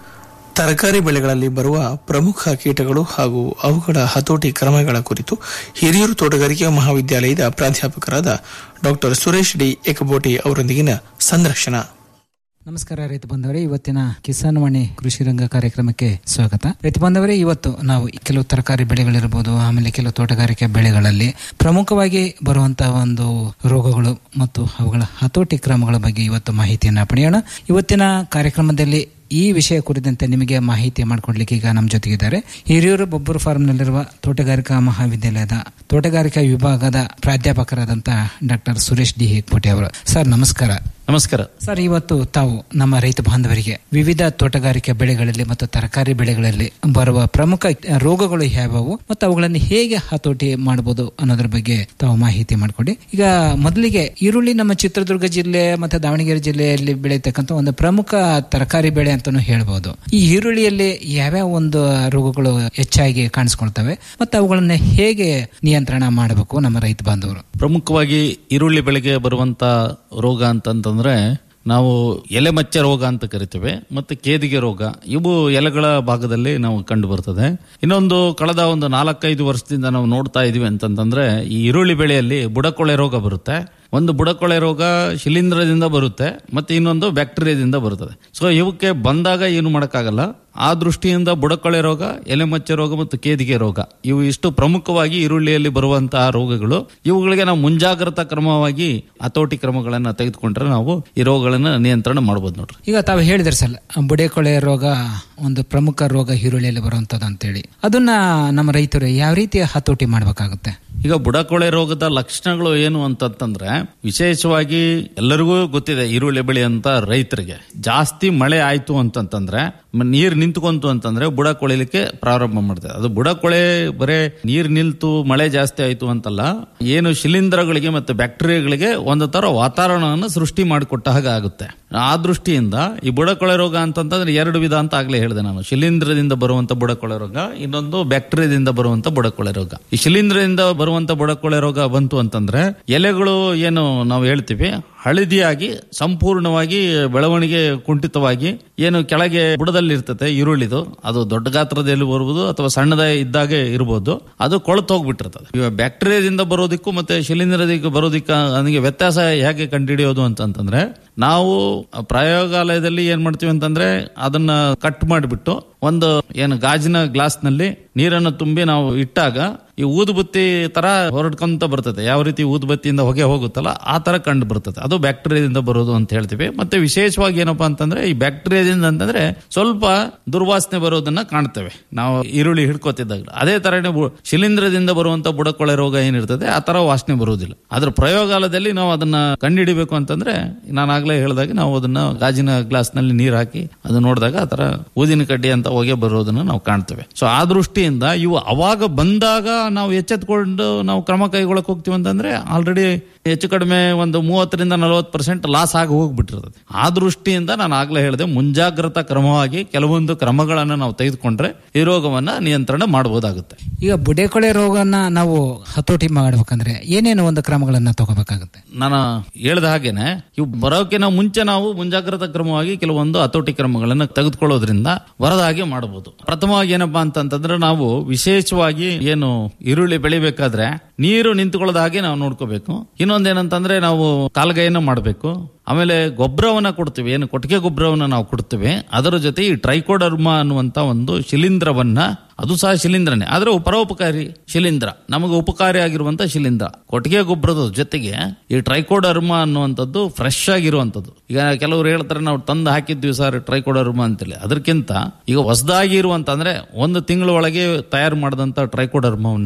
ತರಕಾರಿ ಬೆಳೆಗಳಲ್ಲಿ ಬರುವ ಪ್ರಮುಖ ಕೀಟಗಳು ಹಾಗೂ ಅವುಗಳ ಹತೋಟಿ ಕ್ರಮಗಳ ಕುರಿತು ಹಿರಿಯೂರು ತೋಟಗಾರಿಕೆ ಮಹಾವಿದ್ಯಾಲಯದ ಪ್ರಾಧ್ಯಾಪಕರಾದ ಡಾಕ್ಟರ್ ಸುರೇಶ್ ಡಿ ಏಕಬೋಟಿ ಅವರೊಂದಿಗಿನ ಸಂದರ್ಶನ ನಮಸ್ಕಾರ ರೈತ ಬಂಧವರೇ ಇವತ್ತಿನ ಕಿಸಾನ್ ವಾಣಿ ಕೃಷಿ ರಂಗ ಕಾರ್ಯಕ್ರಮಕ್ಕೆ ಸ್ವಾಗತ ರೈತ ಬಂಧವರೇ ಇವತ್ತು ನಾವು ಕೆಲವು ತರಕಾರಿ ಬೆಳೆಗಳಿರ್ಬೋದು ಆಮೇಲೆ ಕೆಲವು ತೋಟಗಾರಿಕೆ ಬೆಳೆಗಳಲ್ಲಿ ಪ್ರಮುಖವಾಗಿ ಬರುವಂತಹ ಒಂದು ರೋಗಗಳು ಮತ್ತು ಅವುಗಳ ಹತೋಟಿ ಕ್ರಮಗಳ ಬಗ್ಗೆ ಇವತ್ತು ಮಾಹಿತಿಯನ್ನ ಪಡೆಯೋಣ ಇವತ್ತಿನ ಕಾರ್ಯಕ್ರಮದಲ್ಲಿ ಈ ವಿಷಯ ಕುರಿತಂತೆ ನಿಮಗೆ ಮಾಹಿತಿ ಮಾಡಿಕೊಡ್ಲಿಕ್ಕೆ ಈಗ ನಮ್ಮ ಜೊತೆಗಿದ್ದಾರೆ ಹಿರಿಯೂರು ಬೊಬ್ಬರು ಫಾರ್ಮ್ನಲ್ಲಿರುವ ತೋಟಗಾರಿಕಾ ಮಹಾವಿದ್ಯಾಲಯದ ತೋಟಗಾರಿಕಾ ವಿಭಾಗದ ಪ್ರಾಧ್ಯಾಪಕರಾದಂತಹ ಡಾಕ್ಟರ್ ಸುರೇಶ್ ಡಿ ಹೇಕ್ಪೋಟಿ ಅವರು ಸರ್ ನಮಸ್ಕಾರ ನಮಸ್ಕಾರ ಸರ್ ಇವತ್ತು ತಾವು ನಮ್ಮ ರೈತ ಬಾಂಧವರಿಗೆ ವಿವಿಧ ತೋಟಗಾರಿಕೆ ಬೆಳೆಗಳಲ್ಲಿ ಮತ್ತು ತರಕಾರಿ ಬೆಳೆಗಳಲ್ಲಿ ಬರುವ ಪ್ರಮುಖ ರೋಗಗಳು ಯಾವ್ಯಾವು ಮತ್ತು ಅವುಗಳನ್ನು ಹೇಗೆ ಹತೋಟಿ ಮಾಡಬಹುದು ಅನ್ನೋದ್ರ ಬಗ್ಗೆ ತಾವು ಮಾಹಿತಿ ಮಾಡಿಕೊಡಿ ಈಗ ಮೊದಲಿಗೆ ಈರುಳ್ಳಿ ನಮ್ಮ ಚಿತ್ರದುರ್ಗ ಜಿಲ್ಲೆ ಮತ್ತೆ ದಾವಣಗೆರೆ ಜಿಲ್ಲೆಯಲ್ಲಿ ಬೆಳೆಯತಕ್ಕಂಥ ಒಂದು ಪ್ರಮುಖ ತರಕಾರಿ ಬೆಳೆ ಅಂತಾನು ಹೇಳ್ಬೋದು ಈ ಈರುಳ್ಳಿಯಲ್ಲಿ ಯಾವ್ಯಾವ ಒಂದು ರೋಗಗಳು ಹೆಚ್ಚಾಗಿ ಕಾಣಿಸ್ಕೊಳ್ತವೆ ಮತ್ತು ಅವುಗಳನ್ನ ಹೇಗೆ ನಿಯಂತ್ರಣ ಮಾಡಬೇಕು ನಮ್ಮ ರೈತ ಬಾಂಧವರು ಪ್ರಮುಖವಾಗಿ ಈರುಳ್ಳಿ ಬೆಳೆಗೆ ಬರುವಂತ ರೋಗ ಅಂತಂತಂದ್ರೆ ನಾವು ಎಲೆ ಮಚ್ಚೆ ರೋಗ ಅಂತ ಕರಿತೇವೆ ಮತ್ತೆ ಕೇದಿಗೆ ರೋಗ ಇವು ಎಲೆಗಳ ಭಾಗದಲ್ಲಿ ನಾವು ಕಂಡು ಬರ್ತದೆ ಇನ್ನೊಂದು ಕಳೆದ ಒಂದು ನಾಲ್ಕೈದು ವರ್ಷದಿಂದ ನಾವು ನೋಡ್ತಾ ಇದೀವಿ ಅಂತಂತಂದ್ರೆ ಈ ಈರುಳ್ಳಿ ಬೆಳೆಯಲ್ಲಿ ಬುಡಕೊಳೆ ರೋಗ ಬರುತ್ತೆ ಒಂದು ಬುಡಕೊಳೆ ರೋಗ ಶಿಲೀಂಧ್ರದಿಂದ ಬರುತ್ತೆ ಮತ್ತೆ ಇನ್ನೊಂದು ಬ್ಯಾಕ್ಟೀರಿಯಾದಿಂದ ಬರುತ್ತದೆ ಸೊ ಇವಕ್ಕೆ ಬಂದಾಗ ಏನು ಮಾಡೋಕ್ಕಾಗಲ್ಲ ಆ ದೃಷ್ಟಿಯಿಂದ ಬುಡಕೊಳೆ ರೋಗ ಎಲೆಮಚ್ಚೆ ರೋಗ ಮತ್ತು ಕೇದಿಗೆ ರೋಗ ಇವು ಇಷ್ಟು ಪ್ರಮುಖವಾಗಿ ಈರುಳ್ಳಿಯಲ್ಲಿ ಬರುವಂತಹ ರೋಗಗಳು ಇವುಗಳಿಗೆ ನಾವು ಮುಂಜಾಗ್ರತಾ ಕ್ರಮವಾಗಿ ಹತೋಟಿ ಕ್ರಮಗಳನ್ನ ತೆಗೆದುಕೊಂಡ್ರೆ ನಾವು ಈ ರೋಗಗಳನ್ನ ನಿಯಂತ್ರಣ ಮಾಡಬಹುದು ನೋಡ್ರಿ ಈಗ ತಾವು ಹೇಳಿದ್ರಿ ಸರ್ ಬುಡೆಕೊಳೆ ರೋಗ ಒಂದು ಪ್ರಮುಖ ರೋಗ ಈರುಳ್ಳಿಯಲ್ಲಿ ಬರುವಂತದ್ದು ಅಂತೇಳಿ ಅದನ್ನ ನಮ್ಮ ರೈತರು ಯಾವ ರೀತಿ ಹತೋಟಿ ಮಾಡಬೇಕಾಗುತ್ತೆ ಈಗ ಬುಡಕೊಳೆ ರೋಗದ ಲಕ್ಷಣಗಳು ಏನು ಅಂತಂತಂದ್ರೆ ವಿಶೇಷವಾಗಿ ಎಲ್ಲರಿಗೂ ಗೊತ್ತಿದೆ ಈರುಳ್ಳಿ ಬೆಳೆಯಂತ ರೈತರಿಗೆ ಜಾಸ್ತಿ ಮಳೆ ಆಯ್ತು ಅಂತಂತಂದ್ರೆ ಮ- ನೀರ್ ನಿಂತ್ಕೊಂತು ಅಂತಂದ್ರೆ ಬುಡ ಕೊಳಿಲಿಕ್ಕೆ ಪ್ರಾರಂಭ ಮಾಡ್ತದೆ ಅದು ಬುಡ ಕೊಳೆ ಬರೇ ನೀರ್ ನಿಲ್ತು ಮಳೆ ಜಾಸ್ತಿ ಆಯ್ತು ಅಂತಲ್ಲ ಏನು ಶಿಲೀಂಧ್ರಗಳಿಗೆ ಮತ್ತು ಬ್ಯಾಕ್ಟೀರಿಯಾಗಳಿಗೆ ಒಂದು ತರ ವಾತಾವರಣವನ್ನು ಸೃಷ್ಟಿ ಮಾಡಿಕೊಟ್ಟ ಹಾಗೆ ಆಗುತ್ತೆ ಆ ದೃಷ್ಟಿಯಿಂದ ಈ ಬುಡಕೊಳೆ ರೋಗ ಅಂತಂತಂದ್ರೆ ಎರಡು ವಿಧ ಅಂತ ಆಗ್ಲೇ ಹೇಳಿದೆ ನಾನು ಶಿಲೀಂಧ್ರದಿಂದ ಬರುವಂತ ಬುಡಕೊಳೆ ರೋಗ ಇನ್ನೊಂದು ಬ್ಯಾಕ್ಟೀರಿಯಾದಿಂದ ಬರುವಂತ ಬುಡಕೊಳೆ ರೋಗ ಈ ಶಿಲೀಂಧ್ರದಿಂದ ಬರುವಂತ ಬುಡಕೊಳೆ ರೋಗ ಬಂತು ಅಂತಂದ್ರೆ ಎಲೆಗಳು ಏನು ನಾವು ಹೇಳ್ತೀವಿ ಹಳದಿಯಾಗಿ ಸಂಪೂರ್ಣವಾಗಿ ಬೆಳವಣಿಗೆ ಕುಂಠಿತವಾಗಿ ಏನು ಕೆಳಗೆ ಬುಡದಲ್ಲಿ ಇರ್ತದೆ ಈರುಳ್ಳಿದು ಅದು ದೊಡ್ಡ ಗಾತ್ರದಲ್ಲಿ ಬರುವುದು ಅಥವಾ ಸಣ್ಣದ ಇದ್ದಾಗೆ ಇರಬಹುದು ಅದು ಕೊಳತು ಹೋಗ್ಬಿಟ್ಟಿರ್ತದೆ ಇವಾಗ ಬ್ಯಾಕ್ಟೀರಿಯಾದಿಂದ ಬರೋದಕ್ಕೂ ಮತ್ತೆ ಶಿಲೀಂಧ್ರದಿಂದ ಬರೋದಕ್ಕೆ ನನಗೆ ವ್ಯತ್ಯಾಸ ಹೇಗೆ ಕಂಡುಹಿಡಿಯೋದು ಅಂತಂತಂದ್ರೆ ನಾವು ಪ್ರಯೋಗಾಲಯದಲ್ಲಿ ಏನ್ ಮಾಡ್ತೀವಿ ಅಂತಂದ್ರೆ ಅದನ್ನ ಕಟ್ ಮಾಡಿಬಿಟ್ಟು ಒಂದು ಏನು ಗಾಜಿನ ಗ್ಲಾಸ್ ನಲ್ಲಿ ನೀರನ್ನು ತುಂಬಿ ನಾವು ಇಟ್ಟಾಗ ಈ ಊದುಬತ್ತಿ ತರ ಹೊರಡ್ಕೊಂತ ಬರ್ತದೆ ಯಾವ ರೀತಿ ಊದುಬತ್ತಿಯಿಂದ ಹೊಗೆ ಹೋಗುತ್ತಲ್ಲ ಆ ತರ ಕಂಡು ಬರ್ತದೆ ಅದು ಬ್ಯಾಕ್ಟೀರಿಯಾದಿಂದ ಬರೋದು ಅಂತ ಹೇಳ್ತೀವಿ ಮತ್ತೆ ವಿಶೇಷವಾಗಿ ಏನಪ್ಪಾ ಅಂತಂದ್ರೆ ಈ ಬ್ಯಾಕ್ಟೀರಿಯಾದಿಂದ ಅಂತಂದ್ರೆ ಸ್ವಲ್ಪ ದುರ್ವಾಸನೆ ಬರೋದನ್ನ ಕಾಣ್ತೇವೆ ನಾವು ಈರುಳ್ಳಿ ಹಿಡ್ಕೋತಿದ್ದಾಗ ಅದೇ ತರನೇ ಬು- ಶಿಲೀಂಧ್ರದಿಂದ ಬರುವಂತ ಬುಡಕೊಳೆ ರೋಗ ಏನಿರ್ತದೆ ಆ ತರ ವಾಸನೆ ಬರುವುದಿಲ್ಲ ಅದ್ರ ಪ್ರಯೋಗಾಲಯದಲ್ಲಿ ನಾವು ಅದನ್ನ ಕಂಡುಹಿಡಿಬೇಕು ಅಂತಂದ್ರೆ ನಾನು ಆಗ್ಲೇ ಹೇಳಿದಾಗ ನಾವು ಅದನ್ನ ಗಾಜಿನ ಗ್ಲಾಸ್ ನಲ್ಲಿ ನೀರು ಹಾಕಿ ಅದು ನೋಡಿದಾಗ ಆ ತರ ಊದಿನ ಕಡ್ಡಿ ಅಂತ ಹೊಗೆ ಬರೋದನ್ನ ನಾವು ಕಾಣ್ತೇವೆ ಸೊ ಆ ದೃಷ್ಟಿಯಿಂದ ಇವು ಅವಾಗ ಬಂದಾಗ ನಾವು ಎಚ್ಚೆತ್ಕೊಂಡು ನಾವು ಕ್ರಮ ಕೈಗೊಳ್ಳಕ್ ಹೋಗ್ತೀವಿ ಅಂತಂದ್ರೆ ಆಲ್ರೆಡಿ ಹೆಚ್ಚು ಕಡಿಮೆ ಒಂದು ಮೂವತ್ತರಿಂದ ನಲವತ್ತು ಪರ್ಸೆಂಟ್ ಲಾಸ್ ಆಗಿ ಹೋಗ್ಬಿಟ್ಟಿರ್ತದೆ ಆ ದೃಷ್ಟಿಯಿಂದ ನಾನು ಆಗ್ಲೇ ಹೇಳಿದೆ ಮುಂಜಾಗ್ರತಾ ಕ್ರಮವಾಗಿ ಕೆಲವೊಂದು ಕ್ರಮಗಳನ್ನ ನಾವು ತೆಗೆದುಕೊಂಡ್ರೆ ಈ ರೋಗವನ್ನ ನಿಯಂತ್ರಣ ಮಾಡಬಹುದಾಗುತ್ತೆ ಈಗ ಬುಡೆಕೊಳೆ ರೋಗನ ನಾವು ಹತೋಟಿ ಮಾಡ್ಬೇಕಂದ್ರೆ ಏನೇನು ಒಂದು ಕ್ರಮಗಳನ್ನ ತಗೋಬೇಕಾಗುತ್ತೆ ನಾನು ಹೇಳ್ದ ಹಾಗೇನೆ ಇವು ಬರೋಕಿನ ಮುಂಚೆ ನಾವು ಮುಂಜಾಗ್ರತಾ ಕ್ರಮವಾಗಿ ಕೆಲವೊಂದು ಹತೋಟಿ ಕ್ರಮಗಳನ್ನು ತೆಗೆದುಕೊಳ್ಳೋದ್ರಿಂದ ವರದ ಹಾಗೆ ಮಾಡಬಹುದು ಪ್ರಥಮವಾಗಿ ಏನಪ್ಪಾ ಅಂತಂತಂದ್ರೆ ನಾವು ವಿಶೇಷವಾಗಿ ಏನು ಈರುಳ್ಳಿ ಬೆಳಿಬೇಕಾದ್ರೆ ನೀರು ನಿಂತ್ಕೊಳ್ಳೋದ ಹಾಗೆ ನಾವು ನೋಡ್ಕೋಬೇಕು ಇನ್ನೊಂದೇನಂತಂದ್ರೆ ನಾವು ಕಾಲ್ಗೈನ ಮಾಡಬೇಕು ಆಮೇಲೆ ಗೊಬ್ಬರವನ್ನ ಕೊಡ್ತೀವಿ ಏನು ಕೊಟ್ಟಿಗೆ ಗೊಬ್ಬರವನ್ನ ನಾವು ಕೊಡ್ತೀವಿ ಅದರ ಜೊತೆ ಈ ಟ್ರೈಕೋಡರ್ಮ ಅನ್ನುವಂತ ಒಂದು ಶಿಲೀಂಧ್ರವನ್ನ ಅದು ಸಹ ಶಿಲೀಂಧ್ರನೇ ಆದ್ರೆ ಪರೋಪಕಾರಿ ಶಿಲೀಂಧ್ರ ನಮಗೆ ಉಪಕಾರಿ ಆಗಿರುವಂತ ಶಿಲೀಂಧ್ರ ಕೊಟ್ಟಿಗೆ ಗೊಬ್ಬರದ ಜೊತೆಗೆ ಈ ಟ್ರೈಕೋಡರ್ಮ ಅನ್ನುವಂಥದ್ದು ಫ್ರೆಶ್ ಆಗಿರುವಂತದ್ದು ಈಗ ಕೆಲವರು ಹೇಳ್ತಾರೆ ನಾವು ತಂದು ಹಾಕಿದ್ವಿ ಸರ್ ಟ್ರೈಕೋಡರ್ಮ ಅಂತೇಳಿ ಅದಕ್ಕಿಂತ ಈಗ ಹೊಸದಾಗಿ ಇರುವಂತ ಅಂದ್ರೆ ಒಂದು ತಿಂಗಳ ಒಳಗೆ ತಯಾರು ಮಾಡಿದಂತ ಟ್ರೈಕೋಡರ್ಮವನ್ನ